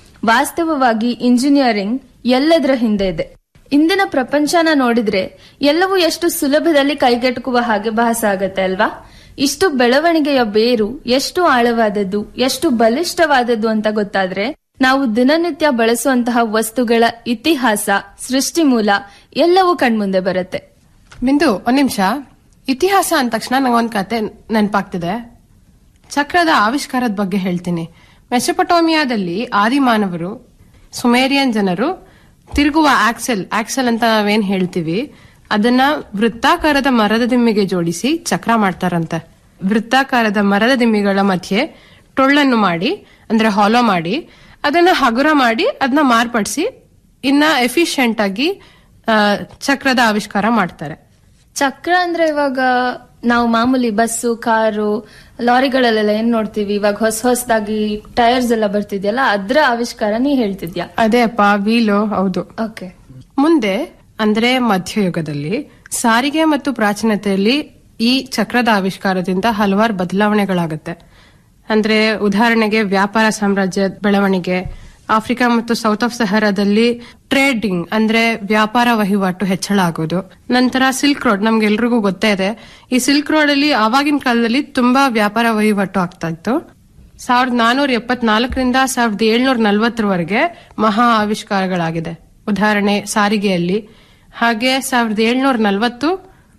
Speaker 13: ವಾಸ್ತವವಾಗಿ ಇಂಜಿನಿಯರಿಂಗ್ ಎಲ್ಲದರ ಹಿಂದೆ ಇದೆ ಇಂದಿನ ಪ್ರಪಂಚನ ನೋಡಿದ್ರೆ ಎಲ್ಲವೂ ಎಷ್ಟು ಸುಲಭದಲ್ಲಿ ಕೈಗೆಟುಕುವ ಹಾಗೆ ಭಾಸ ಆಗತ್ತೆ ಅಲ್ವಾ ಇಷ್ಟು ಬೆಳವಣಿಗೆಯ ಬೇರು ಎಷ್ಟು ಆಳವಾದದ್ದು ಎಷ್ಟು ಬಲಿಷ್ಠವಾದದ್ದು ಅಂತ ಗೊತ್ತಾದ್ರೆ ನಾವು ದಿನನಿತ್ಯ ಬಳಸುವಂತಹ ವಸ್ತುಗಳ ಇತಿಹಾಸ ಸೃಷ್ಟಿ ಮೂಲ ಎಲ್ಲವೂ ಕಣ್ಮುಂದೆ ಬರುತ್ತೆ
Speaker 15: ಬಿಂದು ಒಂದ್ ನಿಮಿಷ ಇತಿಹಾಸ ಅಂದ ತಕ್ಷಣ ನಂಗೊಂದ್ ಕತೆ ನೆನಪಾಗ್ತಿದೆ ಚಕ್ರದ ಆವಿಷ್ಕಾರದ ಬಗ್ಗೆ ಹೇಳ್ತೀನಿ ಮೆಸೊಪಟೋಮಿಯಾದಲ್ಲಿ ಆದಿಮಾನವರು ಸುಮೇರಿಯನ್ ಜನರು ತಿರುಗುವ ಆಕ್ಸೆಲ್ ಆಕ್ಸೆಲ್ ಅಂತ ನಾವೇನ್ ಹೇಳ್ತೀವಿ ಅದನ್ನ ವೃತ್ತಾಕಾರದ ಮರದ ದಿಮ್ಮಿಗೆ ಜೋಡಿಸಿ ಚಕ್ರ ಮಾಡ್ತಾರಂತೆ ವೃತ್ತಾಕಾರದ ಮರದ ದಿಮ್ಮಿಗಳ ಮಧ್ಯೆ ಟೊಳ್ಳನ್ನು ಮಾಡಿ ಅಂದ್ರೆ ಹಾಲೋ ಮಾಡಿ ಅದನ್ನ ಹಗುರ ಮಾಡಿ ಅದನ್ನ ಮಾರ್ಪಡಿಸಿ ಇನ್ನ ಎಫಿಷಿಯಂಟ್ ಆಗಿ ಆ, ಚಕ್ರದ ಆವಿಷ್ಕಾರ ಮಾಡ್ತಾರೆ
Speaker 13: ಚಕ್ರ ಅಂದ್ರೆ ಇವಾಗ ನಾವು ಮಾಮೂಲಿ ಬಸ್ಸು ಕಾರು ಲಾರಿಗಳಲ್ಲೆಲ್ಲ ಏನ್ ನೋಡ್ತೀವಿ ಇವಾಗ ಹೊಸ ಹೊಸದಾಗಿ ಟೈರ್ಸ್ ಎಲ್ಲ ಬರ್ತಿದ್ಯಲ್ಲ ಅದ್ರ ಆವಿಷ್ಕಾರ ನೀ ಹೇಳ್ತಿದ್ಯಾ
Speaker 15: ಅದೇ ಅಪ್ಪ ವೀಲು ಹೌದು
Speaker 13: ಓಕೆ
Speaker 15: ಮುಂದೆ ಅಂದ್ರೆ ಮಧ್ಯಯುಗದಲ್ಲಿ ಸಾರಿಗೆ ಮತ್ತು ಪ್ರಾಚೀನತೆಯಲ್ಲಿ ಈ ಚಕ್ರದ ಆವಿಷ್ಕಾರದಿಂದ ಹಲವಾರು ಬದಲಾವಣೆಗಳಾಗುತ್ತೆ ಅಂದ್ರೆ ಉದಾಹರಣೆಗೆ ವ್ಯಾಪಾರ ಸಾಮ್ರಾಜ್ಯ ಬೆಳವಣಿಗೆ ಆಫ್ರಿಕಾ ಮತ್ತು ಸೌತ್ ಆಫ್ ಸಹರಾದಲ್ಲಿ ಟ್ರೇಡಿಂಗ್ ಅಂದ್ರೆ ವ್ಯಾಪಾರ ವಹಿವಾಟು ಹೆಚ್ಚಳ ಆಗೋದು ನಂತರ ಸಿಲ್ಕ್ ರೋಡ್ ನಮ್ಗೆಲ್ರಿಗೂ ಗೊತ್ತೇ ಇದೆ ಈ ಸಿಲ್ಕ್ ರೋಡ್ ಅಲ್ಲಿ ಆವಾಗಿನ ಕಾಲದಲ್ಲಿ ತುಂಬಾ ವ್ಯಾಪಾರ ವಹಿವಾಟು ಆಗ್ತಾ ಇತ್ತು ಸಾವಿರದ ನಾನೂರ ಎಪ್ಪತ್ನಾಲ್ಕರಿಂದ ಸಾವಿರದ ಏಳ್ನೂರ ನಲವತ್ತರವರೆಗೆ ಮಹಾ ಆವಿಷ್ಕಾರಗಳಾಗಿದೆ ಉದಾಹರಣೆ ಸಾರಿಗೆಯಲ್ಲಿ ಹಾಗೆ ಸಾವಿರದ ಏಳ್ನೂರ ನಲವತ್ತು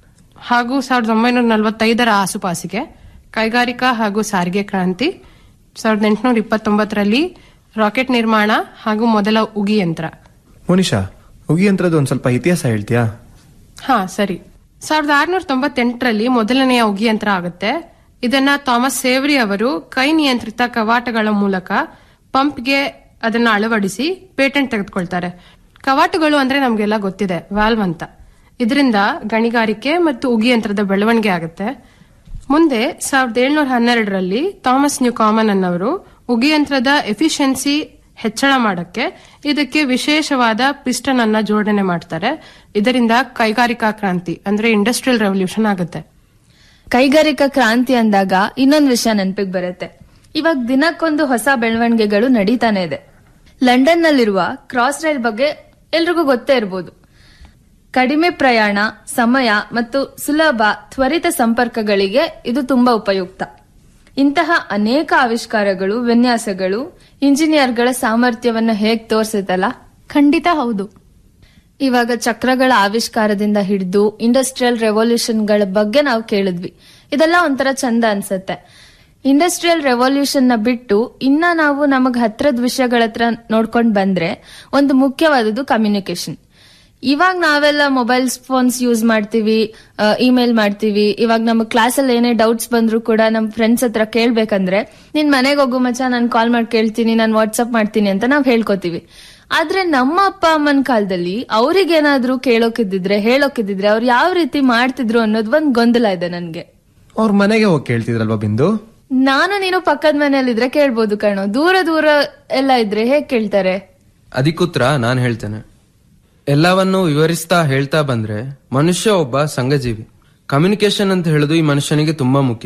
Speaker 15: ಹಾಗೂ ಸಾವಿರದ ಒಂಬೈನೂರ ನಲವತ್ತೈದರ ಆಸುಪಾಸಿಗೆ ಕೈಗಾರಿಕಾ ಹಾಗೂ ಸಾರಿಗೆ ಕ್ರಾಂತಿ ಸಾವಿರದ ಎಂಟುನೂರ ಇಪ್ಪತ್ತೊಂಬತ್ತರಲ್ಲಿ ರಾಕೆಟ್ ನಿರ್ಮಾಣ ಹಾಗೂ ಮೊದಲ ಉಗಿ ಯಂತ್ರ
Speaker 14: ಮೋನಿಶಾ ಉಗಿ ಯಂತ್ರದ ಒಂದ್ ಸ್ವಲ್ಪ ಇತಿಹಾಸ ಹೇಳ್ತೀಯಾ
Speaker 15: ಹಾ ಸರಿ ಸಾವಿರದ ಆರುನೂರ ತೊಂಬತ್ತೆಂಟರಲ್ಲಿ ಮೊದಲನೆಯ ಉಗಿ ಯಂತ್ರ ಆಗುತ್ತೆ ಇದನ್ನ ಥಾಮಸ್ ಸೇವ್ರಿ ಅವರು ಕೈ ನಿಯಂತ್ರಿತ ಕವಾಟಗಳ ಮೂಲಕ ಪಂಪ್ಗೆ ಅದನ್ನ ಅಳವಡಿಸಿ ಪೇಟೆಂಟ್ ತೆಗೆದುಕೊಳ್ತಾರೆ ಕವಾಟಗಳು ಅಂದ್ರೆ ನಮ್ಗೆಲ್ಲ ಗೊತ್ತಿದೆ ವಾಲ್ವ್ ಅಂತ ಇದರಿಂದ ಗಣಿಗಾರಿಕೆ ಮತ್ತು ಉಗಿ ಯಂತ್ರದ ಬೆಳವಣಿಗೆ ಆಗುತ್ತೆ ಮುಂದೆ ಸಾವಿರದ ಏಳ್ನೂರ ಹನ್ನೆರಡರಲ್ಲಿ ಥಾಮಸ್ ನ್ಯೂ ಕಾಮನ್ ಅನ್ನವರು ಉಗಿ ಯಂತ್ರದ ಎಫಿಷಿಯನ್ಸಿ ಹೆಚ್ಚಳ ಮಾಡಕ್ಕೆ ಇದಕ್ಕೆ ವಿಶೇಷವಾದ ಪಿಸ್ಟನ್ ಅನ್ನ ಜೋಡಣೆ ಮಾಡ್ತಾರೆ ಇದರಿಂದ ಕೈಗಾರಿಕಾ ಕ್ರಾಂತಿ ಅಂದ್ರೆ ಇಂಡಸ್ಟ್ರಿಯಲ್ ರೆವಲ್ಯೂಷನ್ ಆಗುತ್ತೆ
Speaker 13: ಕೈಗಾರಿಕಾ ಕ್ರಾಂತಿ ಅಂದಾಗ ಇನ್ನೊಂದು ವಿಷಯ ನೆನಪಿಗೆ ಬರುತ್ತೆ ಇವಾಗ ದಿನಕ್ಕೊಂದು ಹೊಸ ಬೆಳವಣಿಗೆಗಳು ನಡೀತಾನೆ ಇದೆ ಲಂಡನ್ ನಲ್ಲಿರುವ ಕ್ರಾಸ್ ರೈಲ್ ಬಗ್ಗೆ ಎಲ್ರಿಗೂ ಗೊತ್ತೇ ಇರಬಹುದು ಕಡಿಮೆ ಪ್ರಯಾಣ ಸಮಯ ಮತ್ತು ಸುಲಭ ತ್ವರಿತ ಸಂಪರ್ಕಗಳಿಗೆ ಇದು ತುಂಬಾ ಉಪಯುಕ್ತ ಇಂತಹ ಅನೇಕ ಆವಿಷ್ಕಾರಗಳು ವಿನ್ಯಾಸಗಳು ಇಂಜಿನಿಯರ್ಗಳ ಸಾಮರ್ಥ್ಯವನ್ನು ಹೇಗ್ ತೋರಿಸುತ್ತಲ್ಲ
Speaker 3: ಖಂಡಿತ ಹೌದು
Speaker 13: ಇವಾಗ ಚಕ್ರಗಳ ಆವಿಷ್ಕಾರದಿಂದ ಹಿಡಿದು ಇಂಡಸ್ಟ್ರಿಯಲ್ ರೆವಲ್ಯೂಷನ್ಗಳ ಬಗ್ಗೆ ನಾವು ಕೇಳಿದ್ವಿ ಇದೆಲ್ಲ ಒಂಥರ ಚಂದ ಅನ್ಸತ್ತೆ ಇಂಡಸ್ಟ್ರಿಯಲ್ ರೆವಲ್ಯೂಷನ್ ನ ಬಿಟ್ಟು ಇನ್ನ ನಾವು ನಮಗ್ ಹತ್ರದ ವಿಷಯಗಳ ಹತ್ರ ನೋಡ್ಕೊಂಡ್ ಬಂದ್ರೆ ಒಂದು ಮುಖ್ಯವಾದದ್ದು ಕಮ್ಯುನಿಕೇಶನ್ ಇವಾಗ ನಾವೆಲ್ಲ ಮೊಬೈಲ್ ಫೋನ್ಸ್ ಯೂಸ್ ಮಾಡ್ತೀವಿ ಇಮೇಲ್ ಮಾಡ್ತೀವಿ ಇವಾಗ ನಮ್ಮ ಕ್ಲಾಸಲ್ಲಿ ಏನೇ ಡೌಟ್ಸ್ ಬಂದ್ರು ಕೂಡ ನಮ್ಮ ಫ್ರೆಂಡ್ಸ್ ಹತ್ರ ಕೇಳ್ಬೇಕಂದ್ರೆ ನಿನ್ ಮನೆಗೆ ಹೋಗು ಮಚ್ಚ ನಾನು ಕಾಲ್ ಮಾಡಿ ಕೇಳ್ತೀನಿ ನಾನು ವಾಟ್ಸ್ಆಪ್ ಮಾಡ್ತೀನಿ ಅಂತ ನಾವ್ ಹೇಳ್ಕೊತೀವಿ ಆದ್ರೆ ನಮ್ಮ ಅಪ್ಪ ಅಮ್ಮನ ಕಾಲದಲ್ಲಿ ಅವ್ರಿಗೇನಾದ್ರೂ ಕೇಳೋಕಿದ್ದಿದ್ರೆ ಹೇಳೋಕಿದ್ದಿದ್ರೆ ಅವ್ರು ಯಾವ ರೀತಿ ಮಾಡ್ತಿದ್ರು ಅನ್ನೋದು ಒಂದ್ ಗೊಂದಲ ಇದೆ ನನ್ಗೆ
Speaker 14: ಅವ್ರ ಮನೆಗೆ ಹೋಗಿ ಕೇಳ್ತಿದ್ರಲ್ವಾ ಬಿಂದು
Speaker 13: ನಾನು ನೀನು ಪಕ್ಕದ ಮನೆಯಲ್ಲಿದ್ರೆ ಕೇಳ್ಬೋದು ಕಣೋ ದೂರ ದೂರ ಎಲ್ಲ ಇದ್ರೆ ಹೇಗ್ ಕೇಳ್ತಾರೆ
Speaker 16: ಅದಕ್ಕೂತ್ರ ನಾನ್ ಹೇಳ್ತೇನೆ ಎಲ್ಲವನ್ನು ವಿವರಿಸ್ತಾ ಹೇಳ್ತಾ ಬಂದ್ರೆ ಮನುಷ್ಯ ಒಬ್ಬ ಸಂಘಜೀವಿ ಕಮ್ಯುನಿಕೇಶನ್ ಅಂತ ಹೇಳುದು ಈ ಮನುಷ್ಯನಿಗೆ ತುಂಬಾ ಮುಖ್ಯ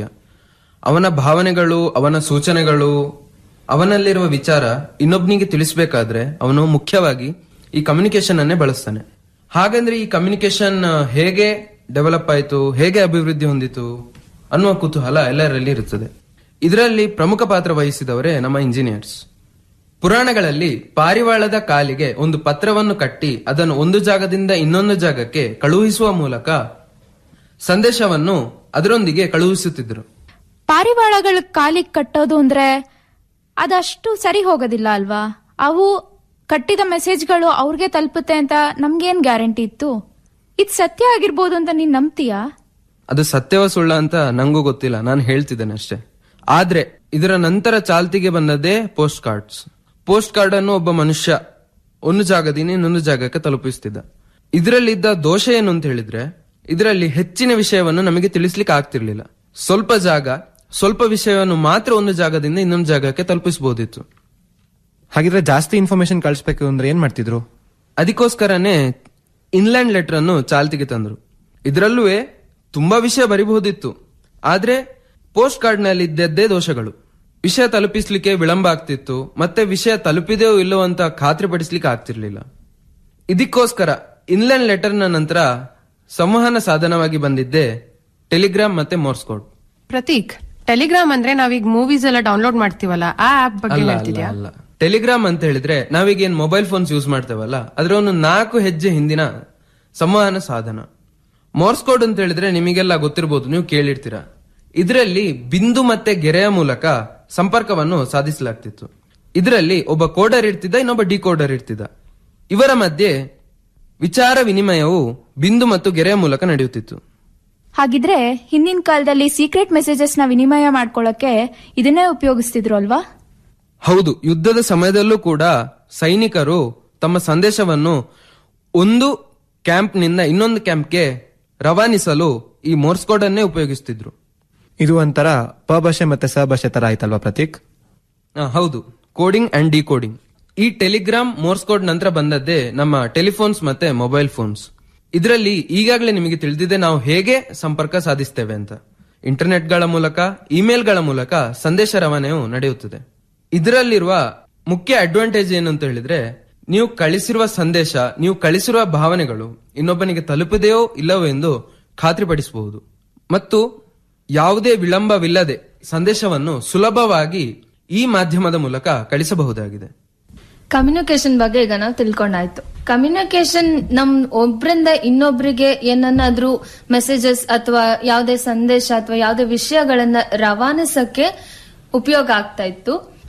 Speaker 16: ಅವನ ಭಾವನೆಗಳು ಅವನ ಸೂಚನೆಗಳು ಅವನಲ್ಲಿರುವ ವಿಚಾರ ಇನ್ನೊಬ್ನಿಗೆ ತಿಳಿಸ್ಬೇಕಾದ್ರೆ ಅವನು ಮುಖ್ಯವಾಗಿ ಈ ಕಮ್ಯುನಿಕೇಶನ್ ಅನ್ನೇ ಬಳಸ್ತಾನೆ ಹಾಗಂದ್ರೆ ಈ ಕಮ್ಯುನಿಕೇಶನ್ ಹೇಗೆ ಡೆವಲಪ್ ಆಯ್ತು ಹೇಗೆ ಅಭಿವೃದ್ಧಿ ಹೊಂದಿತು ಅನ್ನುವ ಕುತೂಹಲ ಎಲ್ಲರಲ್ಲಿ ಇರುತ್ತದೆ ಇದರಲ್ಲಿ ಪ್ರಮುಖ ಪಾತ್ರ ವಹಿಸಿದವರೇ ನಮ್ಮ ಇಂಜಿನಿಯರ್ಸ್ ಪುರಾಣಗಳಲ್ಲಿ ಪಾರಿವಾಳದ ಕಾಲಿಗೆ ಒಂದು ಪತ್ರವನ್ನು ಕಟ್ಟಿ ಅದನ್ನು ಒಂದು ಜಾಗದಿಂದ ಇನ್ನೊಂದು ಜಾಗಕ್ಕೆ ಕಳುಹಿಸುವ ಮೂಲಕ ಸಂದೇಶವನ್ನು ಅದರೊಂದಿಗೆ ಕಳುಹಿಸುತ್ತಿದ್ದರು
Speaker 17: ಪಾರಿವಾಳಗಳ ಕಾಲಿಗೆ ಕಟ್ಟೋದು ಅಂದ್ರೆ ಅದಷ್ಟು ಸರಿ ಹೋಗೋದಿಲ್ಲ ಅಲ್ವಾ ಅವು ಕಟ್ಟಿದ ಮೆಸೇಜ್ಗಳು ಅವ್ರಿಗೆ ತಲುಪುತ್ತೆ ಅಂತ ನಮ್ಗೇನ್ ಗ್ಯಾರಂಟಿ ಇತ್ತು ಇದ್ ಸತ್ಯ ಆಗಿರ್ಬೋದು ಅಂತ ನೀನ್ ನಂಬ್ತೀಯಾ
Speaker 16: ಅದು ಸತ್ಯವ ಸುಳ್ಳ ಅಂತ ನಂಗೂ ಗೊತ್ತಿಲ್ಲ ನಾನು ಹೇಳ್ತಿದ್ದೇನೆ ಅಷ್ಟೇ ಆದ್ರೆ ಇದರ ನಂತರ ಚಾಲ್ತಿಗೆ ಬಂದದ್ದೇ ಪೋಸ್ಟ್ ಕಾರ್ಡ್ಸ್ ಪೋಸ್ಟ್ ಕಾರ್ಡ್ ಅನ್ನು ಒಬ್ಬ ಮನುಷ್ಯ ಒಂದು ಜಾಗದಿಂದ ಇನ್ನೊಂದು ಜಾಗಕ್ಕೆ ತಲುಪಿಸ್ತಿದ್ದ ಇದರಲ್ಲಿದ್ದ ದೋಷ ಏನು ಅಂತ ಹೇಳಿದ್ರೆ ಇದರಲ್ಲಿ ಹೆಚ್ಚಿನ ವಿಷಯವನ್ನು ನಮಗೆ ತಿಳಿಸ್ಲಿಕ್ಕೆ ಆಗ್ತಿರ್ಲಿಲ್ಲ ಸ್ವಲ್ಪ ಜಾಗ ಸ್ವಲ್ಪ ವಿಷಯವನ್ನು ಮಾತ್ರ ಒಂದು ಜಾಗದಿಂದ ಇನ್ನೊಂದು ಜಾಗಕ್ಕೆ ತಲುಪಿಸಬಹುದಿತ್ತು
Speaker 14: ಹಾಗಿದ್ರೆ ಜಾಸ್ತಿ ಇನ್ಫಾರ್ಮೇಶನ್ ಕಳಿಸ್ಬೇಕು ಅಂದ್ರೆ ಏನ್ ಮಾಡ್ತಿದ್ರು
Speaker 16: ಅದಕ್ಕೋಸ್ಕರನೇ ಇನ್ಲ್ಯಾಂಡ್ ಲೆಟರ್ ಅನ್ನು ಚಾಲ್ತಿಗೆ ತಂದ್ರು ಇದರಲ್ಲೂ ತುಂಬಾ ವಿಷಯ ಬರಿಬಹುದಿತ್ತು ಆದ್ರೆ ಪೋಸ್ಟ್ ಕಾರ್ಡ್ ನಲ್ಲಿ ಇದ್ದದ್ದೇ ದೋಷಗಳು ವಿಷಯ ತಲುಪಿಸ್ಲಿಕ್ಕೆ ವಿಳಂಬ ಆಗ್ತಿತ್ತು ಮತ್ತೆ ವಿಷಯ ತಲುಪಿದೆಯೋ ಇಲ್ಲೋ ಅಂತ ಖಾತ್ರಿ ಪಡಿಸ್ಲಿಕ್ಕೆ ಆಗ್ತಿರ್ಲಿಲ್ಲ ಇದಕ್ಕೋಸ್ಕರ ಇನ್ಲ್ಯಾಂಡ್ ಲೆಟರ್ ನ ನಂತರ ಸಂವಹನ ಸಾಧನವಾಗಿ ಬಂದಿದ್ದೆ ಟೆಲಿಗ್ರಾಮ್ ಮತ್ತೆ ಮೋರ್ಸ್ ಕೋಡ್
Speaker 15: ಪ್ರತೀಕ್ ಟೆಲಿಗ್ರಾಮ್ ಅಂದ್ರೆ ನಾವೀಗ ಮೂವೀಸ್ ಎಲ್ಲ ಡೌನ್ಲೋಡ್ ಮಾಡ್ತೀವಲ್ಲ ಆ ಆಪ್ ಬಗ್ಗೆ
Speaker 16: ಅಲ್ಲ,
Speaker 15: ಹೇಳ್ತಿದ್ಯಾ
Speaker 16: ಅಲ್ಲ, ಅಲ್ಲ. ಟೆಲಿಗ್ರಾಮ್ ಅಂತ ಹೇಳಿದ್ರೆ ನಾವೀಗ ಏನ್ ಮೊಬೈಲ್ ಫೋನ್ಸ್ ಯೂಸ್ ಮಾಡ್ತೇವಲ್ಲ ಅದರ ಒಂದು ನಾಲ್ಕು ಹೆಜ್ಜೆ ಹಿಂದಿನ ಸಂವಹನ ಸಾಧನ ಮೋರ್ಸ್ ಕೋಡ್ ಅಂತ ಹೇಳಿದ್ರೆ ನಿಮಗೆಲ್ಲ ಗೊತ್ತಿರಬಹುದು ನೀವು ಕೇಳಿರ್ತೀರಾ ಇದರಲ್ಲಿ ಬಿಂದು ಮತ್ತೆ ಗೆರೆಯ ಮೂಲಕ ಸಂಪರ್ಕವನ್ನು ಸಾಧಿಸಲಾಗ್ತಿತ್ತು ಇದರಲ್ಲಿ ಒಬ್ಬ ಕೋಡರ್ ಇರ್ತಿದ್ದ ಇನ್ನೊಬ್ಬ ಡಿಕೋಡರ್ ಇರ್ತಿದ್ದ ಇವರ ಮಧ್ಯೆ ವಿಚಾರ ವಿನಿಮಯವು ಬಿಂದು ಮತ್ತು ಗೆರೆಯ ಮೂಲಕ ನಡೆಯುತ್ತಿತ್ತು
Speaker 17: ಹಾಗಿದ್ರೆ ಹಿಂದಿನ ಕಾಲದಲ್ಲಿ ಸೀಕ್ರೆಟ್ ಮೆಸೇಜಸ್ ನ ವಿನಿಮಯ ಮಾಡ್ಕೊಳ್ಳಕ್ಕೆ ಇದನ್ನೇ ಉಪಯೋಗಿಸ್ತಿದ್ರು ಅಲ್ವಾ
Speaker 16: ಹೌದು ಯುದ್ಧದ ಸಮಯದಲ್ಲೂ ಕೂಡ ಸೈನಿಕರು ತಮ್ಮ ಸಂದೇಶವನ್ನು ಒಂದು ಕ್ಯಾಂಪ್ನಿಂದ ಇನ್ನೊಂದು ಕ್ಯಾಂಪ್ಗೆ ರವಾನಿಸಲು ಈ ಮೋರ್ಸ್ ಕೋಡ್ ಅನ್ನೇ ಉಪಯೋಗಿಸ್ತಿದ್ರು
Speaker 14: ಇದು ಒಂಥರ ಪ ಭಾಷೆ ಮತ್ತೆ ಸ ಭಾಷೆ ತರ ಆಯ್ತಲ್ವಾ ಪ್ರತೀಕ್
Speaker 16: ಆ, ಹೌದು ಕೋಡಿಂಗ್ ಅಂಡ್ ಡಿಕೋಡಿಂಗ್ ಈ ಟೆಲಿಗ್ರಾಮ್ ಮೋರ್ಸ್ ಕೋಡ್ ನಂತರ ಬಂದದ್ದೇ ನಮ್ಮ ಟೆಲಿಫೋನ್ಸ್ ಮತ್ತೆ ಮೊಬೈಲ್ ಫೋನ್ಸ್ ಇದರಲ್ಲಿ ಈಗಾಗಲೇ ನಿಮಗೆ ತಿಳಿದಿದೆ ನಾವು ಹೇಗೆ ಸಂಪರ್ಕ ಸಾಧಿಸ್ತೇವೆ ಅಂತ ಇಂಟರ್ನೆಟ್ಗಳ ಮೂಲಕ ಇಮೇಲ್ಗಳ ಮೂಲಕ ಸಂದೇಶ ರವಾನೆಯು ನಡೆಯುತ್ತದೆ ಇದರಲ್ಲಿರುವ ಮುಖ್ಯ ಅಡ್ವಾಂಟೇಜ್ ಏನು ಅಂತ ಹೇಳಿದ್ರೆ ನೀವು ಕಳಿಸಿರುವ ಸಂದೇಶ ನೀವು ಕಳಿಸಿರುವ ಭಾವನೆಗಳು ಇನ್ನೊಬ್ಬನಿಗೆ ತಲುಪಿದೆಯೋ ಇಲ್ಲವೋ ಎಂದು ಖಾತ್ರಿಪಡಿಸಬಹುದು ಮತ್ತು ಯಾವುದೇ ವಿಳಂಬವಿಲ್ಲದೆ ಸಂದೇಶವನ್ನು ಸುಲಭವಾಗಿ ಈ ಮಾಧ್ಯಮದ ಮೂಲಕ ಕಳಿಸಬಹುದಾಗಿದೆ
Speaker 13: ಕಮ್ಯುನಿಕೇಶನ್ ಬಗ್ಗೆ ಈಗ ನಾವು ತಿಳ್ಕೊಂಡಾಯ್ತು ಕಮ್ಯುನಿಕೇಶನ್ ನಮ್ ಒಬ್ರಿಂದ ಇನ್ನೊಬ್ರಿಗೆ ಏನನ್ನಾದ್ರೂ ಮೆಸೇಜಸ್ ಅಥವಾ ಯಾವುದೇ ಸಂದೇಶ ಅಥವಾ ಯಾವುದೇ ವಿಷಯಗಳನ್ನ ರವಾನಿಸಕ್ಕೆ ಉಪಯೋಗ ಆಗ್ತಾ ಇತ್ತು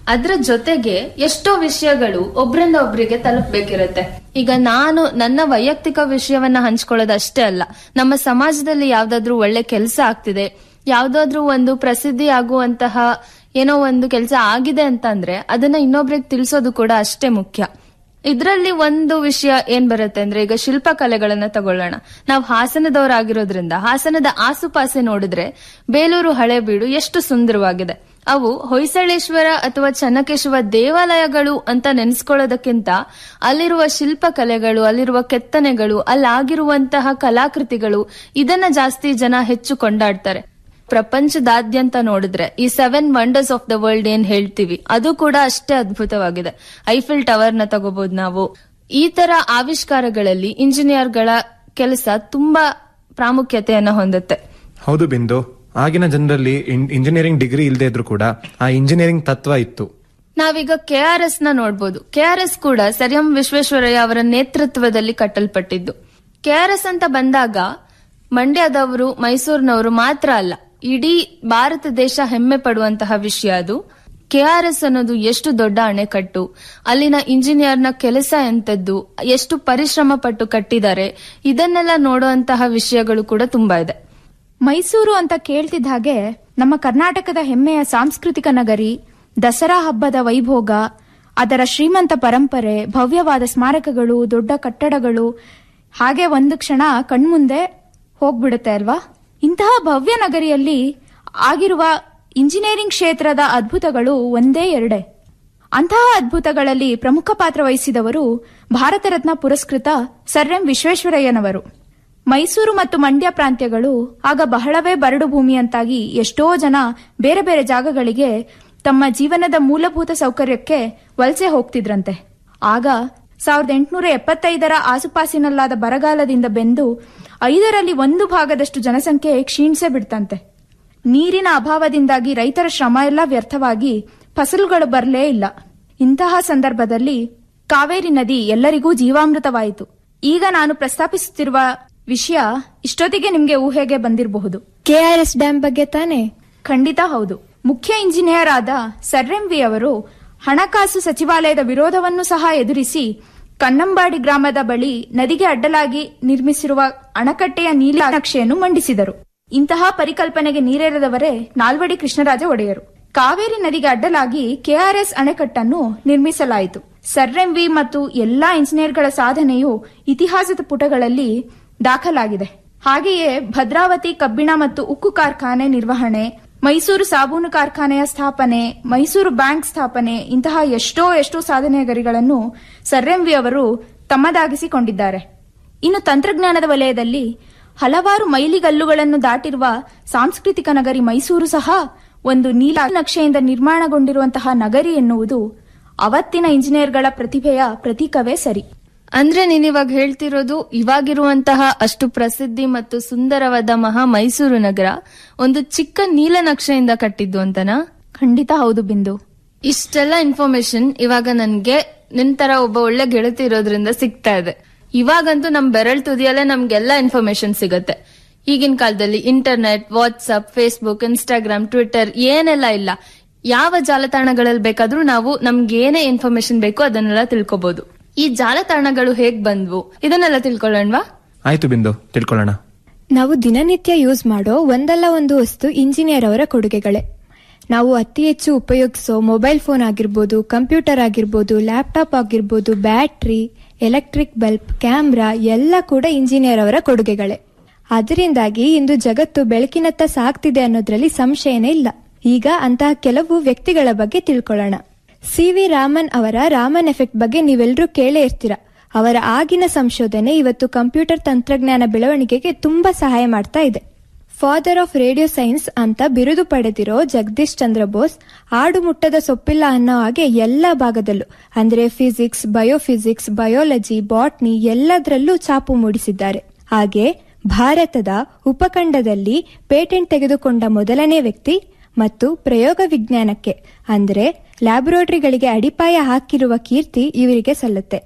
Speaker 13: ಅದ್ರ ಜೊತೆಗೆ ಎಷ್ಟೋ ವಿಷಯಗಳು ಒಬ್ರಿಂದ ಒಬ್ರಿಗೆ ತಲುಪಬೇಕಿರುತ್ತೆ ಈಗ ನಾನು ನನ್ನ ವೈಯಕ್ತಿಕ ವಿಷಯವನ್ನ ಹಂಚ್ಕೊಳ್ಳೋದಷ್ಟೇ ಅಲ್ಲ ನಮ್ಮ ಸಮಾಜದಲ್ಲಿ ಯಾವ್ದಾದ್ರು ಒಳ್ಳೆ ಕೆಲಸ ಆಗ್ತಿದೆ ಯಾವ್ದಾದ್ರು ಒಂದು ಪ್ರಸಿದ್ಧಿ ಆಗುವಂತಹ ಏನೋ ಒಂದು ಕೆಲಸ ಆಗಿದೆ ಅಂತಂದ್ರೆ ಅದನ್ನ ಇನ್ನೊಬ್ರಿಗೆ ತಿಳಿಸೋದು ಕೂಡ ಅಷ್ಟೇ ಮುಖ್ಯ ಇದ್ರಲ್ಲಿ ಒಂದು ವಿಷಯ ಏನ್ ಬರುತ್ತೆ ಅಂದ್ರೆ ಈಗ ಶಿಲ್ಪಕಲೆಗಳನ್ನ ತಗೊಳ್ಳೋಣ ನಾವು ಹಾಸನದವರಾಗಿರೋದ್ರಿಂದ ಹಾಸನದ ಆಸುಪಾಸೆ ನೋಡಿದ್ರೆ ಬೇಲೂರು ಹಳೆಬೀಡು ಎಷ್ಟು ಸುಂದರವಾಗಿದೆ ಅವು ಹೊಯ್ಸಳೇಶ್ವರ ಅಥವಾ ಚನ್ನಕೇಶವ ದೇವಾಲಯಗಳು ಅಂತ ನೆನೆಸ್ಕೊಳ್ಳೋದಕ್ಕಿಂತ ಅಲ್ಲಿರುವ ಶಿಲ್ಪಕಲೆಗಳು ಅಲ್ಲಿರುವ ಕೆತ್ತನೆಗಳು ಅಲ್ಲಾಗಿರುವಂತಹ ಕಲಾಕೃತಿಗಳು ಇದನ್ನ ಜಾಸ್ತಿ ಜನ ಹೆಚ್ಚು ಕೊಂಡಾಡ್ತಾರೆ ಪ್ರಪಂಚದಾದ್ಯಂತ ನೋಡಿದ್ರೆ ಈ seven wonders of the world ಏನ್ ಹೇಳ್ತೀವಿ ಅದು ಕೂಡ ಅಷ್ಟೇ ಅದ್ಭುತವಾಗಿದೆ ಐಫಿಲ್ ಟವರ್ ನ ತಗೋಬಹುದು ನಾವು ಈ ತರ ಆವಿಷ್ಕಾರಗಳಲ್ಲಿ ಇಂಜಿನಿಯರ್ಗಳ ಕೆಲಸ ತುಂಬಾ ಪ್ರಾಮುಖ್ಯತೆಯನ್ನ ಹೊಂದುತ್ತೆ
Speaker 14: ಹೌದು ಬಿಂದು ಆಗಿನ ಜನರಲ್ಲಿ ಇಂಜಿನಿಯರಿಂಗ್ ಡಿಗ್ರಿ ಇಲ್ಲದೆ ಇದ್ರು ಕೂಡ ಆ ಇಂಜಿನಿಯರಿಂಗ್ ತತ್ವ ಇತ್ತು
Speaker 13: ನಾವೀಗ ಕೆ ಆರ್ ಎಸ್ ನ ನೋಡ್ಬೋದು ಕೆ ಆರ್ ಎಸ್ ಕೂಡ ಸರ್ ಎಂ ವಿಶ್ವೇಶ್ವರಯ್ಯ ಅವರ ನೇತೃತ್ವದಲ್ಲಿ ಕಟ್ಟಲ್ಪಟ್ಟಿದ್ದು ಕೆ ಆರ್ ಎಸ್ ಅಂತ ಬಂದಾಗ ಮಂಡ್ಯದವರು ಮೈಸೂರಿನವರು ಮಾತ್ರ ಅಲ್ಲ ಇಡೀ ಭಾರತ ದೇಶ ಹೆಮ್ಮೆ ಪಡುವಂತಹ ವಿಷಯ ಅದು ಕೆಆರ್ಎಸ್ ಅನ್ನೋದು ಎಷ್ಟು ದೊಡ್ಡ ಅಣೆಕಟ್ಟು ಅಲ್ಲಿನ ಇಂಜಿನಿಯರ್ನ ಕೆಲಸ ಎಂತದ್ದು ಎಷ್ಟು ಪರಿಶ್ರಮ ಪಟ್ಟು ಕಟ್ಟಿದ್ದಾರೆ ಇದನ್ನೆಲ್ಲ ನೋಡುವಂತಹ ವಿಷಯಗಳು ಕೂಡ ತುಂಬಾ ಇದೆ
Speaker 17: ಮೈಸೂರು ಅಂತ ಕೇಳ್ತಿದ್ದ ಹಾಗೆ ನಮ್ಮ ಕರ್ನಾಟಕದ ಹೆಮ್ಮೆಯ ಸಾಂಸ್ಕೃತಿಕ ನಗರಿ ದಸರಾ ಹಬ್ಬದ ವೈಭೋಗ ಅದರ ಶ್ರೀಮಂತ ಪರಂಪರೆ ಭವ್ಯವಾದ ಸ್ಮಾರಕಗಳು ದೊಡ್ಡ ಕಟ್ಟಡಗಳು ಹಾಗೆ ಒಂದು ಕ್ಷಣ ಕಣ್ಮುಂದೆ ಹೋಗ್ಬಿಡುತ್ತೆ ಅಲ್ವಾ ಇಂತಹ ಭವ್ಯ ನಗರಿಯಲ್ಲಿ ಆಗಿರುವ ಇಂಜಿನಿಯರಿಂಗ್ ಕ್ಷೇತ್ರದ ಅದ್ಭುತಗಳು ಒಂದೇ ಎರಡೇ ಅಂತಹ ಅದ್ಭುತಗಳಲ್ಲಿ ಪ್ರಮುಖ ಪಾತ್ರ ವಹಿಸಿದವರು ಭಾರತ ರತ್ನ ಪುರಸ್ಕೃತ ಸರ್ ಎಂ ವಿಶ್ವೇಶ್ವರಯ್ಯನವರು ಮೈಸೂರು ಮತ್ತು ಮಂಡ್ಯ ಪ್ರಾಂತ್ಯಗಳು ಆಗ ಬಹಳವೇ ಬರಡು ಭೂಮಿಯಂತಾಗಿ ಎಷ್ಟೋ ಜನ ಬೇರೆ ಬೇರೆ ಜಾಗಗಳಿಗೆ ತಮ್ಮ ಜೀವನದ ಮೂಲಭೂತ ಸೌಕರ್ಯಕ್ಕೆ ವಲಸೆ ಹೋಗ್ತಿದ್ರಂತೆ ಆಗ ಸಾವಿರದ ಎಂಟುನೂರ ಎಪ್ಪತ್ತೈದರ ಆಸುಪಾಸಿನಲ್ಲಾದ ಬರಗಾಲದಿಂದ ಬೆಂದು ಐದರಲ್ಲಿ ಒಂದು ಭಾಗದಷ್ಟು ಜನಸಂಖ್ಯೆ ಕ್ಷೀಣಿಸೇ ಬಿಡ್ತಂತೆ ನೀರಿನ ಅಭಾವದಿಂದಾಗಿ ರೈತರ ಶ್ರಮ ಎಲ್ಲ ವ್ಯರ್ಥವಾಗಿ ಫಸಲುಗಳು ಬರಲೇ ಇಲ್ಲ ಇಂತಹ ಸಂದರ್ಭದಲ್ಲಿ ಕಾವೇರಿ ನದಿ ಎಲ್ಲರಿಗೂ ಜೀವಾಮೃತವಾಯಿತು ಈಗ ನಾನು ಪ್ರಸ್ತಾಪಿಸುತ್ತಿರುವ ವಿಷಯ ಇಷ್ಟೊತ್ತಿಗೆ ನಿಮ್ಗೆ ಊಹೆಗೆ ಬಂದಿರಬಹುದು
Speaker 18: ಕೆಆರ್ಎಸ್ ಡ್ಯಾಂ ಬಗ್ಗೆ ತಾನೇ
Speaker 17: ಖಂಡಿತ ಹೌದು ಮುಖ್ಯ ಇಂಜಿನಿಯರ್ ಆದ ಸರ್ ಎಂ ವಿ ಅವರು ಹಣಕಾಸು ಸಚಿವಾಲಯದ ವಿರೋಧವನ್ನು ಸಹ ಎದುರಿಸಿ ಕನ್ನಂಬಾಡಿ ಗ್ರಾಮದ ಬಳಿ ನದಿಗೆ ಅಡ್ಡಲಾಗಿ ನಿರ್ಮಿಸಿರುವ ಅಣಕಟ್ಟೆಯ ನೀಲ ನಕ್ಷೆಯನ್ನು ಮಂಡಿಸಿದರು ಇಂತಹ ಪರಿಕಲ್ಪನೆಗೆ ನೀರೇರದವರೇ ನಾಲ್ವಡಿ ಕೃಷ್ಣರಾಜ ಒಡೆಯರು ಕಾವೇರಿ ನದಿಗೆ ಅಡ್ಡಲಾಗಿ ಕೆಆರ್ಎಸ್ ಅಣೆಕಟ್ಟನ್ನು ನಿರ್ಮಿಸಲಾಯಿತು ಸರ್ ಎಂ ವಿ ಮತ್ತು ಎಲ್ಲಾ ಇಂಜಿನಿಯರ್ಗಳ ಸಾಧನೆಯು ಇತಿಹಾಸದ ಪುಟಗಳಲ್ಲಿ ದಾಖಲಾಗಿದೆ ಹಾಗೆಯೇ ಭದ್ರಾವತಿ ಕಬ್ಬಿಣ ಮತ್ತು ಉಕ್ಕು ಕಾರ್ಖಾನೆ ನಿರ್ವಹಣೆ ಮೈಸೂರು ಸಾಬೂನು ಕಾರ್ಖಾನೆಯ ಸ್ಥಾಪನೆ ಮೈಸೂರು ಬ್ಯಾಂಕ್ ಸ್ಥಾಪನೆ ಇಂತಹ ಎಷ್ಟೋ ಎಷ್ಟೋ ಸಾಧನೆಗರಿಗಳನ್ನು ಸರ್ ಎಂ ವಿ ಅವರು ತಮ್ಮದಾಗಿಸಿಕೊಂಡಿದ್ದಾರೆ ಇನ್ನು ತಂತ್ರಜ್ಞಾನದ ವಲಯದಲ್ಲಿ ಹಲವಾರು ಮೈಲಿಗಲ್ಲುಗಳನ್ನು ದಾಟಿರುವ ಸಾಂಸ್ಕೃತಿಕ ನಗರಿ ಮೈಸೂರು ಸಹ ಒಂದು ನೀಲ ನಕ್ಷೆಯಿಂದ ನಿರ್ಮಾಣಗೊಂಡಿರುವಂತಹ ನಗರಿ ಎನ್ನುವುದು ಅವತ್ತಿನ ಇಂಜಿನಿಯರ್ಗಳ ಪ್ರತಿಭೆಯ ಪ್ರತೀಕವೇ ಸರಿ
Speaker 13: ಅಂದ್ರೆ ನೀನಿವಾಗ ಹೇಳ್ತಿರೋದು ಇವಾಗಿರುವಂತಹ ಅಷ್ಟು ಪ್ರಸಿದ್ಧಿ ಮತ್ತು ಸುಂದರವಾದ ಮಹಾ ಮೈಸೂರು ನಗರ ಒಂದು ಚಿಕ್ಕ ನೀಲನಕ್ಷೆಯಿಂದ ಕಟ್ಟಿದ್ದು ಅಂತನಾ
Speaker 17: ಖಂಡಿತ ಹೌದು ಬಿಂದು
Speaker 13: ಇಷ್ಟೆಲ್ಲ ಇನ್ಫಾರ್ಮೇಶನ್ ಇವಾಗ ನನ್ಗೆ ನಿನ್ ತರ ಒಬ್ಬ ಒಳ್ಳೆ ಗೆಳತಿ ಇರೋದ್ರಿಂದ ಸಿಗ್ತಾ ಇದೆ ಇವಾಗಂತೂ ನಮ್ ಬೆರಳ್ ತುದಿಯಲ್ಲೇ ನಮ್ಗೆಲ್ಲ ಇನ್ಫಾರ್ಮೇಶನ್ ಸಿಗತ್ತೆ ಈಗಿನ ಕಾಲದಲ್ಲಿ internet WhatsApp Facebook Instagram Twitter ಏನೆಲ್ಲ ಇಲ್ಲ ಯಾವ ಜಾಲತಾಣಗಳಲ್ಲಿ ಬೇಕಾದ್ರೂ ನಾವು ನಮ್ಗೆ ಏನೇ ಇನ್ಫಾರ್ಮೇಶನ್ ಬೇಕು ಅದನ್ನೆಲ್ಲ ತಿಳ್ಕೊಬಹುದು ಈ ಜಾಲತಾಣಗಳು ಹೇಗ್ ಬಂದ್ವು ಇದನ್ನೆಲ್ಲ ತಿಳ್ಕೊಳ್ಳೋಣವಾ
Speaker 14: ಆಯ್ತು ಬಿಂದು ತಿಳ್ಕೊಳ್ಳೋಣ
Speaker 18: ನಾವು ದಿನನಿತ್ಯ ಯೂಸ್ ಮಾಡೋ ಒಂದಲ್ಲ ಒಂದು ವಸ್ತು ಇಂಜಿನಿಯರ್ ಅವರ ಕೊಡುಗೆಗಳೇ ನಾವು ಅತಿ ಹೆಚ್ಚು ಉಪಯೋಗಿಸೋ ಮೊಬೈಲ್ ಫೋನ್ ಆಗಿರ್ಬೋದು ಕಂಪ್ಯೂಟರ್ ಆಗಿರ್ಬೋದು ಲ್ಯಾಪ್ಟಾಪ್ ಆಗಿರ್ಬೋದು ಬ್ಯಾಟ್ರಿ ಎಲೆಕ್ಟ್ರಿಕ್ ಬಲ್ಬ್ ಕ್ಯಾಮ್ರಾ ಎಲ್ಲ ಕೂಡ ಇಂಜಿನಿಯರ್ ಅವರ ಕೊಡುಗೆಗಳೇ ಅದರಿಂದಾಗಿ ಇಂದು ಜಗತ್ತು ಬೆಳಕಿನತ್ತ ಸಾಗ್ತಿದೆ ಅನ್ನೋದ್ರಲ್ಲಿ ಸಂಶಯನೇ ಇಲ್ಲ ಈಗ ಅಂತಹ ಕೆಲವು ವ್ಯಕ್ತಿಗಳ ಬಗ್ಗೆ ತಿಳ್ಕೊಳ್ಳೋಣ ಸಿ ವಿ ರಾಮನ್ ಅವರ ರಾಮನ್ ಎಫೆಕ್ಟ್ ಬಗ್ಗೆ ನೀವೆಲ್ಲರೂ ಕೇಳೇ ಇರ್ತೀರ ಅವರ ಆಗಿನ ಸಂಶೋಧನೆ ಇವತ್ತು ಕಂಪ್ಯೂಟರ್ ತಂತ್ರಜ್ಞಾನ ಬೆಳವಣಿಗೆಗೆ ತುಂಬಾ ಸಹಾಯ ಮಾಡ್ತಾ ಇದೆ ಫಾದರ್ ಆಫ್ ರೇಡಿಯೋ ಸೈನ್ಸ್ ಅಂತ ಬಿರುದು ಪಡೆದಿರೋ ಜಗದೀಶ್ ಚಂದ್ರ ಬೋಸ್ ಆಡು ಮುಟ್ಟದ ಸೊಪ್ಪಿಲ್ಲ ಅನ್ನೋ ಹಾಗೆ ಎಲ್ಲ ಭಾಗದಲ್ಲೂ ಅಂದ್ರೆ ಫಿಸಿಕ್ಸ್ ಬಯೋಫಿಸಿಕ್ಸ್ ಬಯೋಲಜಿ ಬಾಟ್ನಿ ಎಲ್ಲದರಲ್ಲೂ ಛಾಪು ಮೂಡಿಸಿದ್ದಾರೆ ಹಾಗೆ ಭಾರತದ ಉಪಖಂಡದಲ್ಲಿ ಪೇಟೆಂಟ್ ತೆಗೆದುಕೊಂಡ ಮೊದಲನೇ ವ್ಯಕ್ತಿ ಮತ್ತು ಪ್ರಯೋಗ ವಿಜ್ಞಾನಕ್ಕೆ ಅಂದ್ರೆ ಲ್ಯಾಬೊರೇಟರಿಗಳಿಗೆ ಅಡಿಪಾಯ ಹಾಕಿರುವ ಕೀರ್ತಿ ಇವರಿಗೆ ಸಲ್ಲುತ್ತೆ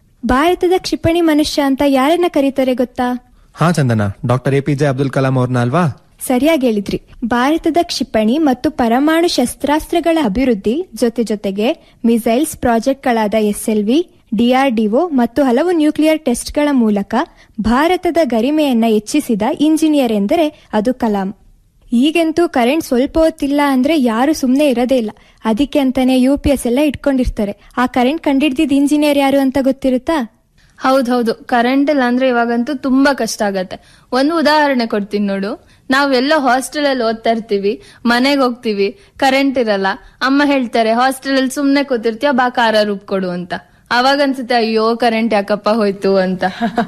Speaker 18: ಭಾರತದ ಕ್ಷಿಪಣಿ ಮನುಷ್ಯ ಅಂತ ಯಾರನ್ನ ಕರೀತಾರೆ ಗೊತ್ತಾ
Speaker 14: ಹಾ Chandana doctor A P J Abdul Kalam ಅವ್ರನ್ನ ಅಲ್ವಾ
Speaker 18: ಸರಿಯಾಗಿ ಹೇಳಿದ್ರಿ ಭಾರತದ ಕ್ಷಿಪಣಿ ಮತ್ತು ಪರಮಾಣು ಶಸ್ತ್ರಾಸ್ತ್ರಗಳ ಅಭಿವೃದ್ಧಿ ಜೊತೆ ಜೊತೆಗೆ ಮಿಸೈಲ್ಸ್ ಪ್ರಾಜೆಕ್ಟ್ಗಳಾದ ಎಸ್ಎಲ್ವಿ ಡಿಆರ್ಡಿಒ ಮತ್ತು ಹಲವು ನ್ಯೂಕ್ಲಿಯರ್ ಟೆಸ್ಟ್ಗಳ ಮೂಲಕ ಭಾರತದ ಗರಿಮೆಯನ್ನ ಹೆಚ್ಚಿಸಿದ ಇಂಜಿನಿಯರ್ ಎಂದರೆ ಅದು ಕಲಾಂ ಈಗಂತೂ ಕರೆಂಟ್ ಸ್ವಲ್ಪ ಹೊತ್ತಿಲ್ಲ ಅಂದ್ರೆ ಯಾರು ಸುಮ್ಮನೆ ಇರೋದೇ ಇಲ್ಲ ಅದಕ್ಕೆ ಅಂತಾನೆ ಯು ಪಿ ಎಸ್ ಎಲ್ಲ ಇಟ್ಕೊಂಡಿರ್ತಾರೆ ಆ ಕರೆಂಟ್ ಕಂಡಿಡ್ದಿದ್ ಇಂಜಿನಿಯರ್ ಯಾರು ಅಂತ ಗೊತ್ತಿರುತ್ತಾ
Speaker 13: ಹೌದೌದು ಕರೆಂಟ್ ಇಲ್ಲ ಅಂದ್ರೆ ಇವಾಗಂತೂ ತುಂಬಾ ಕಷ್ಟ ಆಗತ್ತೆ ಒಂದು ಉದಾಹರಣೆ ಕೊಡ್ತೀನಿ ನೋಡು ನಾವೆಲ್ಲೋ ಹಾಸ್ಟೆಲ್ ಅಲ್ಲಿ ಓದ್ತಾ ಇರ್ತೀವಿ ಮನೆಗೆ ಹೋಗ್ತೀವಿ ಕರೆಂಟ್ ಇರಲ್ಲ ಅಮ್ಮ ಹೇಳ್ತಾರೆ ಹಾಸ್ಟೆಲ್ ಅಲ್ಲಿ ಸುಮ್ನೆ ಕೂತಿರ್ತೀಯ ಬಾ ಖಾರ ರುಬ್ಕೊಡು ಅಂತ ಅವಾಗ ಅನ್ಸುತ್ತೆ ಅಯ್ಯೋ ಕರೆಂಟ್ ಯಾಕಪ್ಪ ಹೋಯ್ತು ಅಂತ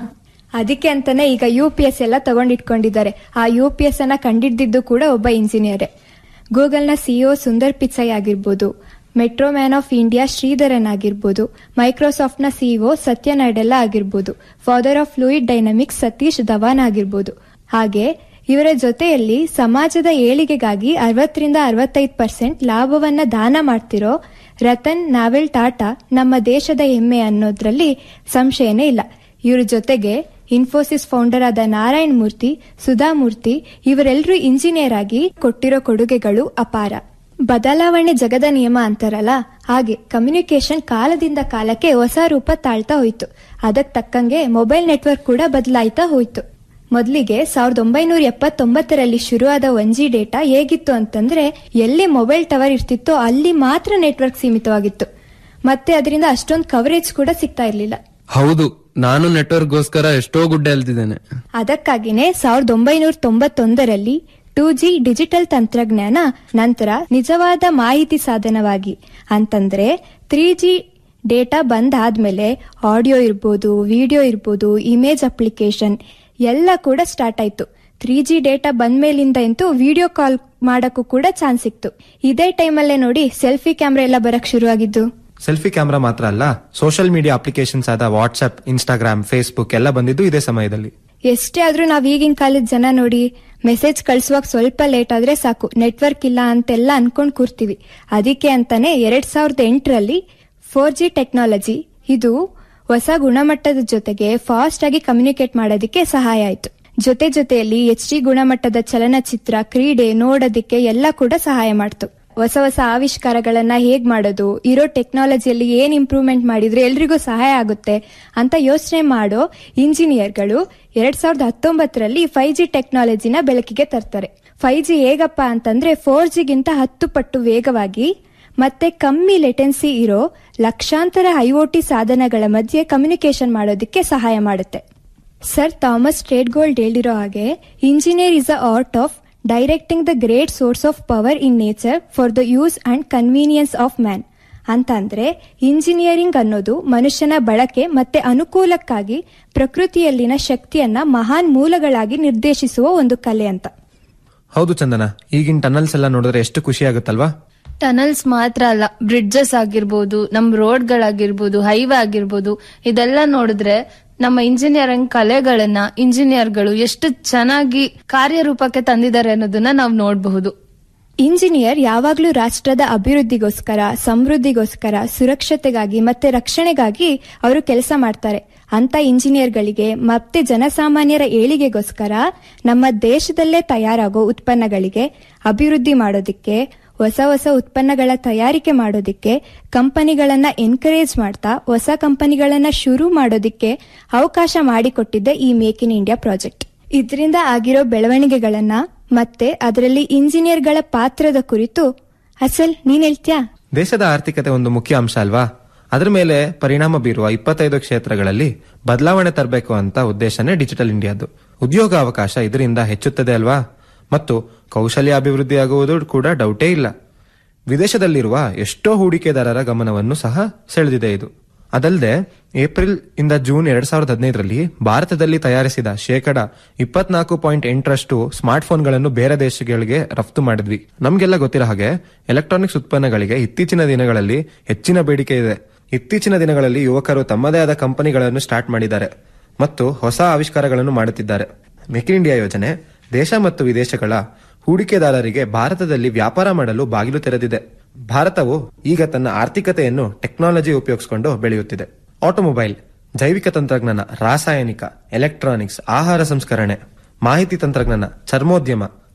Speaker 18: ಅದಕ್ಕೆ ಅಂತಾನೆ ಈಗ ಯು ಪಿ ಎಸ್ ಎಲ್ಲ ತಗೊಂಡಿಟ್ಕೊಂಡಿದ್ದಾರೆ ಆ ಯು ಪಿ ಎಸ್ ಅನ್ನ ಕಂಡಿಡ್ದಿದ್ದು ಕೂಡ ಒಬ್ಬ ಇಂಜಿನಿಯರೇ ಗೂಗಲ್ನ ಸಿಇಒ ಸುಂದರ್ ಪಿಚೈ ಆಗಿರ್ಬೋದು metro man of India Sreedharan ಆಗಿರ್ಬೋದು ಮೈಕ್ರೋಸಾಫ್ಟ್ನ ಸಿಇಒ ಸತ್ಯ ನಾಡೆಲ್ಲಾ ಆಗಿರ್ಬೋದು father of fluid dynamics Satish Dhawan ಆಗಿರ್ಬೋದು ಹಾಗೆ ಇವರ ಜೊತೆಯಲ್ಲಿ ಸಮಾಜದ ಏಳಿಗೆಗಾಗಿ ಅರವತ್ತರಿಂದ ಅರವತ್ತೈದು ಪರ್ಸೆಂಟ್ ಲಾಭವನ್ನ ದಾನ ಮಾಡ್ತಿರೋ ರತನ್ ನಾವೆಲ್ ಟಾಟಾ ನಮ್ಮ ದೇಶದ ಹೆಮ್ಮೆ ಅನ್ನೋದ್ರಲ್ಲಿ ಸಂಶಯನೇ ಇಲ್ಲ ಇವ್ರ ಜೊತೆಗೆ ಇನ್ಫೋಸಿಸ್ ಫೌಂಡರ್ ಆದ ನಾರಾಯಣ್ ಮೂರ್ತಿ ಸುಧಾಮೂರ್ತಿ ಇವರೆಲ್ಲರೂ ಇಂಜಿನಿಯರ್ ಆಗಿ ಕೊಟ್ಟಿರೋ ಕೊಡುಗೆಗಳು ಅಪಾರ ಬದಲಾವಣೆ ಜಗದ ನಿಯಮ ಅಂತಾರಲ್ಲ ಹಾಗೆ ಕಮ್ಯುನಿಕೇಶನ್ ಕಾಲದಿಂದ ಕಾಲಕ್ಕೆ ಹೊಸ ರೂಪ ತಾಳ್ತಾ ಹೋಯ್ತು ಅದಕ್ಕೆ ತಕ್ಕಂಗೆ ಮೊಬೈಲ್ ನೆಟ್ವರ್ಕ್ ಕೂಡ ಬದಲಾಯ್ತಾ ಹೋಯ್ತು ಮೊದಲಿಗೆ ಸಾವಿರದ ಒಂಬೈನೂರ ಎಪ್ಪತ್ತೊಂಬತ್ತರಲ್ಲಿ ಶುರುವಾದ ಒನ್ ಜಿ ಡೇಟಾ ಹೇಗಿತ್ತು ಅಂತಂದ್ರೆ ಎಲ್ಲಿ ಮೊಬೈಲ್ ಟವರ್ ಇರ್ತಿತ್ತೋ ಅಲ್ಲಿ ಮಾತ್ರ ನೆಟ್ವರ್ಕ್ ಸೀಮಿತವಾಗಿತ್ತು ಮತ್ತೆ ಅದರಿಂದ ಅಷ್ಟೊಂದು ಕವರೇಜ್ ಕೂಡ ಸಿಗ್ತಾ ಇರ್ಲಿಲ್ಲ
Speaker 16: ಹೌದು ನಾನು ನೆಟ್ವರ್ಕ್ಗೋಸ್ಕರ ಎಷ್ಟೋ ಗುಡ್ಡೆ ಎಲ್ತಿದ್ದೇನೆ
Speaker 18: ಅದಕ್ಕಾಗಿನೇ ಸಾವಿರದ ಒಂಬೈನೂರ ತೊಂಬತ್ತೊಂದರಲ್ಲಿ ಟೂ ಜಿ ಡಿಜಿಟಲ್ ತಂತ್ರಜ್ಞಾನ ನಂತರ ನಿಜವಾದ ಮಾಹಿತಿ ಸಾಧನವಾಗಿ ಅಂತಂದ್ರೆ ತ್ರೀ ಜಿ ಡೇಟಾ ಬಂದಾದ್ಮೇಲೆ ಆಡಿಯೋ ಇರ್ಬೋದು ವಿಡಿಯೋ ಇರ್ಬೋದು ಇಮೇಜ್ ಅಪ್ಲಿಕೇಶನ್ ಎಲ್ಲ ಕೂಡ ಸ್ಟಾರ್ಟ್ ಆಯ್ತು ತ್ರೀ ಜಿ ಡೇಟಾ ಬಂದ್ಮೇಲಿಂದ ಅಂತೂ ವಿಡಿಯೋ ಕಾಲ್ ಮಾಡಕ್ಕೂ ಕೂಡ ಚಾನ್ಸ್ ಸಿಕ್ತು ಇದೇ ಟೈಮಲ್ಲೇ ನೋಡಿ ಸೆಲ್ಫಿ ಕ್ಯಾಮ್ರಾ ಎಲ್ಲ ಬರಕ್ ಶುರುವಾಗಿದ್ದು
Speaker 14: ಸೆಲ್ಫಿ ಕ್ಯಾಮ್ರಾ ಮಾತ್ರ ಅಲ್ಲ ಸೋಷಿಯಲ್ ಮೀಡಿಯಾ ಅಪ್ಲಿಕೇಶನ್ಸ್ ಆದ ವಾಟ್ಸ್ಆಪ್ ಇನ್ಸ್ಟಾಗ್ರಾಮ್ ಫೇಸ್ಬುಕ್ ಎಲ್ಲ ಬಂದಿದ್ದು ಇದೇ ಸಮಯದಲ್ಲಿ
Speaker 18: ಎಷ್ಟೇ ಆದ್ರೂ ನಾವ್ ಈಗಿನ ಕಾಲದ ಜನ ನೋಡಿ ಮೆಸೇಜ್ ಕಳ್ಸುವಾಗ ಸ್ವಲ್ಪ ಲೇಟ್ ಆದ್ರೆ ಸಾಕು ನೆಟ್ವರ್ಕ್ ಇಲ್ಲ ಅಂತೆಲ್ಲ ಅನ್ಕೊಂಡ್ ಕೂರ್ತೀವಿ ಅದಕ್ಕೆ ಅಂತಾನೆ ಎರಡ್ ಸಾವಿರದ ಎಂಟರಲ್ಲಿ ಫೋರ್ ಜಿ ಟೆಕ್ನಾಲಜಿ ಇದು ಹೊಸ ಗುಣಮಟ್ಟದ ಜೊತೆಗೆ ಫಾಸ್ಟ್ ಆಗಿ ಕಮ್ಯುನಿಕೇಟ್ ಮಾಡೋದಕ್ಕೆ ಸಹಾಯ ಆಯ್ತು ಜೊತೆ ಜೊತೆಯಲ್ಲಿ ಎಚ್ ಡಿ ಗುಣಮಟ್ಟದ ಚಲನಚಿತ್ರ ಕ್ರೀಡೆ ನೋಡೋದಕ್ಕೆ ಎಲ್ಲ ಕೂಡ ಸಹಾಯ ಮಾಡ್ತು ಹೊಸ ಹೊಸ ಆವಿಷ್ಕಾರಗಳನ್ನ ಹೇಗ್ ಮಾಡೋದು ಇರೋ ಟೆಕ್ನಾಲಜಿಯಲ್ಲಿ ಏನ್ ಇಂಪ್ರೂವ್ಮೆಂಟ್ ಮಾಡಿದ್ರೆ ಎಲ್ರಿಗೂ ಸಹಾಯ ಆಗುತ್ತೆ ಅಂತ ಯೋಚನೆ ಮಾಡೋ ಇಂಜಿನಿಯರ್ಗಳು ಎರಡ್ ಸಾವಿರದ ಹತ್ತೊಂಬತ್ತರಲ್ಲಿ ಫೈವ್ ಜಿ ಟೆಕ್ನಾಲಜಿನ ಬೆಳಕಿಗೆ ತರ್ತಾರೆ ಫೈವ್ ಜಿ ಹೇಗಪ್ಪ ಅಂತಂದ್ರೆ ಫೋರ್ ಜಿಗಿಂತ ಹತ್ತು ಪಟ್ಟು ವೇಗವಾಗಿ ಮತ್ತೆ ಕಮ್ಮಿ ಲೆಟೆನ್ಸಿ ಇರೋ ಲಕ್ಷಾಂತರ ಐಒಟಿ ಸಾಧನಗಳ ಮಧ್ಯೆ ಕಮ್ಯುನಿಕೇಶನ್ ಮಾಡೋದಕ್ಕೆ ಸಹಾಯ ಮಾಡುತ್ತೆ ಸರ್ ಥಾಮಸ್ ಟ್ರೇಡ್ಗೋಲ್ಡ್ ಹೇಳಿರೋ ಹಾಗೆ engineer is a art of directing the great source of power in nature for the use and convenience of man ಅಂತಂದ್ರೆ ಇಂಜಿನಿಯರಿಂಗ್ ಅನ್ನೋದು ಮನುಷ್ಯನ ಬಳಕೆ ಮತ್ತೆ ಅನುಕೂಲಕ್ಕಾಗಿ ಪ್ರಕೃತಿಯಲ್ಲಿನ ಶಕ್ತಿಯನ್ನ ಮಹಾನ್ ಮೂಲಗಳಾಗಿ ನಿರ್ದೇಶಿಸುವ ಒಂದು ಕಲೆ ಅಂತ
Speaker 14: ಹೌದು ಚಂದನ ಈಗಿನ ಟನಲ್ಸ್ ಎಲ್ಲ ನೋಡಿದ್ರೆ ಎಷ್ಟು ಖುಷಿ ಆಗುತ್ತಲ್ವಾ
Speaker 13: ಟನಲ್ಸ್ ಮಾತ್ರ ಅಲ್ಲ ಬ್ರಿಡ್ಜಸ್ ಆಗಿರ್ಬೋದು ನಮ್ ರೋಡ್ಗಳಾಗಿರ್ಬೋದು ಹೈವೇ ಆಗಿರ್ಬೋದು ಇದೆಲ್ಲ ನೋಡಿದ್ರೆ ನಮ್ಮ ಇಂಜಿನಿಯರಿಂಗ್ ಕಲೆಗಳನ್ನ ಇಂಜಿನಿಯರ್ಗಳು ಎಷ್ಟು ಚೆನ್ನಾಗಿ ಕಾರ್ಯರೂಪಕ್ಕೆ ತಂದಿದ್ದಾರೆ ಅನ್ನೋದನ್ನ ನಾವು ನೋಡಬಹುದು
Speaker 18: ಇಂಜಿನಿಯರ್ ಯಾವಾಗಲೂ ರಾಷ್ಟ್ರದ ಅಭಿವೃದ್ಧಿಗೋಸ್ಕರ ಸಮೃದ್ಧಿಗೋಸ್ಕರ ಸುರಕ್ಷತೆಗಾಗಿ ಮತ್ತೆ ರಕ್ಷಣೆಗಾಗಿ ಅವರು ಕೆಲಸ ಮಾಡ್ತಾರೆ ಅಂತ ಇಂಜಿನಿಯರ್ಗಳಿಗೆ ಮತ್ತೆ ಜನಸಾಮಾನ್ಯರ ಏಳಿಗೆಗೋಸ್ಕರ ನಮ್ಮ ದೇಶದಲ್ಲೇ ತಯಾರಾಗೋ ಉತ್ಪನ್ನಗಳಿಗೆ ಅಭಿವೃದ್ಧಿ ಮಾಡೋದಿಕ್ಕೆ ಹೊಸ ಹೊಸ ಉತ್ಪನ್ನಗಳ ತಯಾರಿಕೆ ಮಾಡೋದಿಕ್ಕೆ ಕಂಪನಿಗಳನ್ನ ಎನ್ಕರೇಜ್ ಮಾಡ್ತಾ ಹೊಸ ಕಂಪನಿಗಳನ್ನ ಶುರು ಮಾಡೋದಿಕ್ಕೆ ಅವಕಾಶ ಮಾಡಿಕೊಟ್ಟಿದ್ದೆ ಈ ಮೇಕ್ ಇನ್ ಇಂಡಿಯಾ ಪ್ರಾಜೆಕ್ಟ್ ಇದರಿಂದ ಆಗಿರೋ ಬೆಳವಣಿಗೆಗಳನ್ನ ಮತ್ತೆ ಅದರಲ್ಲಿ ಇಂಜಿನಿಯರ್ಗಳ ಪಾತ್ರದ ಕುರಿತು ಅಸಲ್ ನೀನ್ ಹೇಳ್ತ್ಯಾ
Speaker 14: ದೇಶದ ಆರ್ಥಿಕತೆ ಒಂದು ಮುಖ್ಯ ಅಂಶ ಅಲ್ವಾ ಅದರ ಮೇಲೆ ಪರಿಣಾಮ ಬೀರುವ ಇಪ್ಪತ್ತೈದು ಕ್ಷೇತ್ರಗಳಲ್ಲಿ ಬದಲಾವಣೆ ತರಬೇಕು ಅಂತ ಉದ್ದೇಶನೇ ಡಿಜಿಟಲ್ ಇಂಡಿಯಾದು ಉದ್ಯೋಗ ಅವಕಾಶ ಇದರಿಂದ ಹೆಚ್ಚುತ್ತದೆ ಅಲ್ವಾ ಮತ್ತು ಕೌಶಲ್ಯ ಅಭಿವೃದ್ಧಿಯಾಗುವುದು ಕೂಡ ಡೌಟೇ ಇಲ್ಲ ವಿದೇಶದಲ್ಲಿರುವ ಎಷ್ಟೋ ಹೂಡಿಕೆದಾರರ ಗಮನವನ್ನು ಸಹ ಸೆಳೆದಿದೆ ಇದು ಅದಲ್ಲದೆ ಏಪ್ರಿಲ್ ಇಂದ ಜೂನ್ ಎರಡ್ ಸಾವಿರದ ಹದಿನೈದರಲ್ಲಿ ಭಾರತದಲ್ಲಿ ತಯಾರಿಸಿದ ಶೇಕಡ ಇಪ್ಪತ್ನಾಲ್ಕು ಪಾಯಿಂಟ್ ಎಂಟರಷ್ಟು ಸ್ಮಾರ್ಟ್ ಫೋನ್ಗಳನ್ನು ಬೇರೆ ದೇಶಗಳಿಗೆ ರಫ್ತು ಮಾಡಿದ್ವಿ ನಮ್ಗೆಲ್ಲ ಗೊತ್ತಿರೋ ಹಾಗೆ ಎಲೆಕ್ಟ್ರಾನಿಕ್ಸ್ ಉತ್ಪನ್ನಗಳಿಗೆ ಇತ್ತೀಚಿನ ದಿನಗಳಲ್ಲಿ ಹೆಚ್ಚಿನ ಬೇಡಿಕೆ ಇದೆ ಇತ್ತೀಚಿನ ದಿನಗಳಲ್ಲಿ ಯುವಕರು ತಮ್ಮದೇ ಆದ ಕಂಪನಿಗಳನ್ನು ಸ್ಟಾರ್ಟ್ ಮಾಡಿದ್ದಾರೆ ಮತ್ತು ಹೊಸ ಆವಿಷ್ಕಾರಗಳನ್ನು ಮಾಡುತ್ತಿದ್ದಾರೆ ಮೇಕ್ ಇನ್ ಇಂಡಿಯಾ ಯೋಜನೆ ದೇಶ ಮತ್ತು ವಿದೇಶಗಳ ಹೂಡಿಕೆದಾರರಿಗೆ ಭಾರತದಲ್ಲಿ ವ್ಯಾಪಾರ ಮಾಡಲು ಬಾಗಿಲು ತೆರೆದಿದೆ ಭಾರತವು ಈಗ ತನ್ನ ಆರ್ಥಿಕತೆಯನ್ನು ಟೆಕ್ನಾಲಜಿ ಉಪಯೋಗಿಸಿಕೊಂಡು ಬೆಳೆಯುತ್ತಿದೆ ಆಟೋಮೊಬೈಲ್ ಜೈವಿಕ ತಂತ್ರಜ್ಞಾನ ರಾಸಾಯನಿಕ ಎಲೆಕ್ಟ್ರಾನಿಕ್ಸ್ ಆಹಾರ ಸಂಸ್ಕರಣೆ ಮಾಹಿತಿ ತಂತ್ರಜ್ಞಾನ ಚರ್ಮೋದ್ಯಮ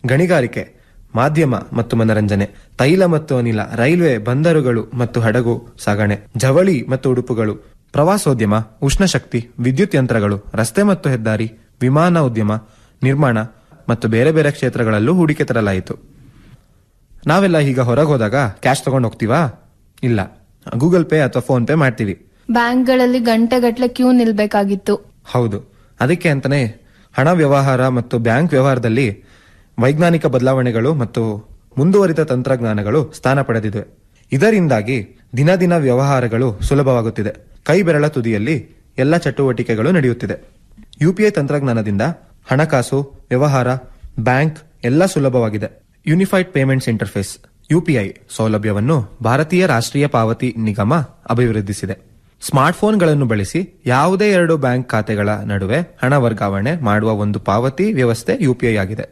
Speaker 14: ಗಣಿಗಾರಿಕೆ ಮಾಧ್ಯಮ ಮತ್ತು ಮನರಂಜನೆ ತೈಲ ಮತ್ತು ಅನಿಲ ರೈಲ್ವೆ ಬಂದರುಗಳು ಮತ್ತು ಹಡಗು ಸಾಗಣೆ ಜವಳಿ ಮತ್ತು ಉಡುಪುಗಳು ಪ್ರವಾಸೋದ್ಯಮ ಉಷ್ಣಶಕ್ತಿ ವಿದ್ಯುತ್ ಯಂತ್ರಗಳು ರಸ್ತೆ ಮತ್ತು ಹೆದ್ದಾರಿ ವಿಮಾನ ಉದ್ಯಮ ನಿರ್ಮಾಣ ಮತ್ತು ಬೇರೆ ಬೇರೆ ಕ್ಷೇತ್ರಗಳಲ್ಲೂ ಹೂಡಿಕೆ ತರಲಾಯಿತು ನಾವೆಲ್ಲ ಈಗ ಹೊರಗೆ ಹೋದಾಗ ಕ್ಯಾಶ್ ತಗೊಂಡು ಹೋಗ್ತೀವಾ ಇಲ್ಲ ಗೂಗಲ್ ಪೇ ಅಥವಾ ಫೋನ್ ಪೇ ಮಾಡ್ತೀವಿ
Speaker 13: ಬ್ಯಾಂಕ್ಗಳಲ್ಲಿ ಗಂಟೆಗಟ್ಲೆ ಕ್ಯೂ ನಿಲ್ಬೇಕಾಗಿತ್ತು
Speaker 14: ಹೌದು ಅದಕ್ಕೆ ಅಂತಾನೆ ಹಣ ವ್ಯವಹಾರ ಮತ್ತು ಬ್ಯಾಂಕ್ ವ್ಯವಹಾರದಲ್ಲಿ ವೈಜ್ಞಾನಿಕ ಬದಲಾವಣೆಗಳು ಮತ್ತು ಮುಂದುವರಿದ ತಂತ್ರಜ್ಞಾನಗಳು ಸ್ಥಾನ ಪಡೆದಿವೆ ಇದರಿಂದಾಗಿ ದಿನ ದಿನ ವ್ಯವಹಾರಗಳು ಸುಲಭವಾಗುತ್ತಿದೆ ಕೈ ಬೆರಳ ತುದಿಯಲ್ಲಿ ಎಲ್ಲ ಚಟುವಟಿಕೆಗಳು ನಡೆಯುತ್ತಿದೆ ಯುಪಿಐ ತಂತ್ರಜ್ಞಾನದಿಂದ ಹಣಕಾಸು ವ್ಯವಹಾರ ಬ್ಯಾಂಕ್ ಎಲ್ಲ ಸುಲಭವಾಗಿದೆ ಯೂನಿಫೈಡ್ ಪೇಮೆಂಟ್ಸ್ ಇಂಟರ್ಫೇಸ್ ಯುಪಿಐ ಸೌಲಭ್ಯವನ್ನು ಭಾರತೀಯ ರಾಷ್ಟ್ರೀಯ ಪಾವತಿ ನಿಗಮ ಅಭಿವೃದ್ಧಿಸಿದೆ ಸ್ಮಾರ್ಟ್ಫೋನ್ಗಳನ್ನು ಬಳಸಿ ಯಾವುದೇ ಎರಡು ಬ್ಯಾಂಕ್ ಖಾತೆಗಳ ನಡುವೆ ಹಣ ವರ್ಗಾವಣೆ ಮಾಡುವ ಒಂದು ಪಾವತಿ ವ್ಯವಸ್ಥೆ ಯುಪಿಐ ಆಗಿದೆ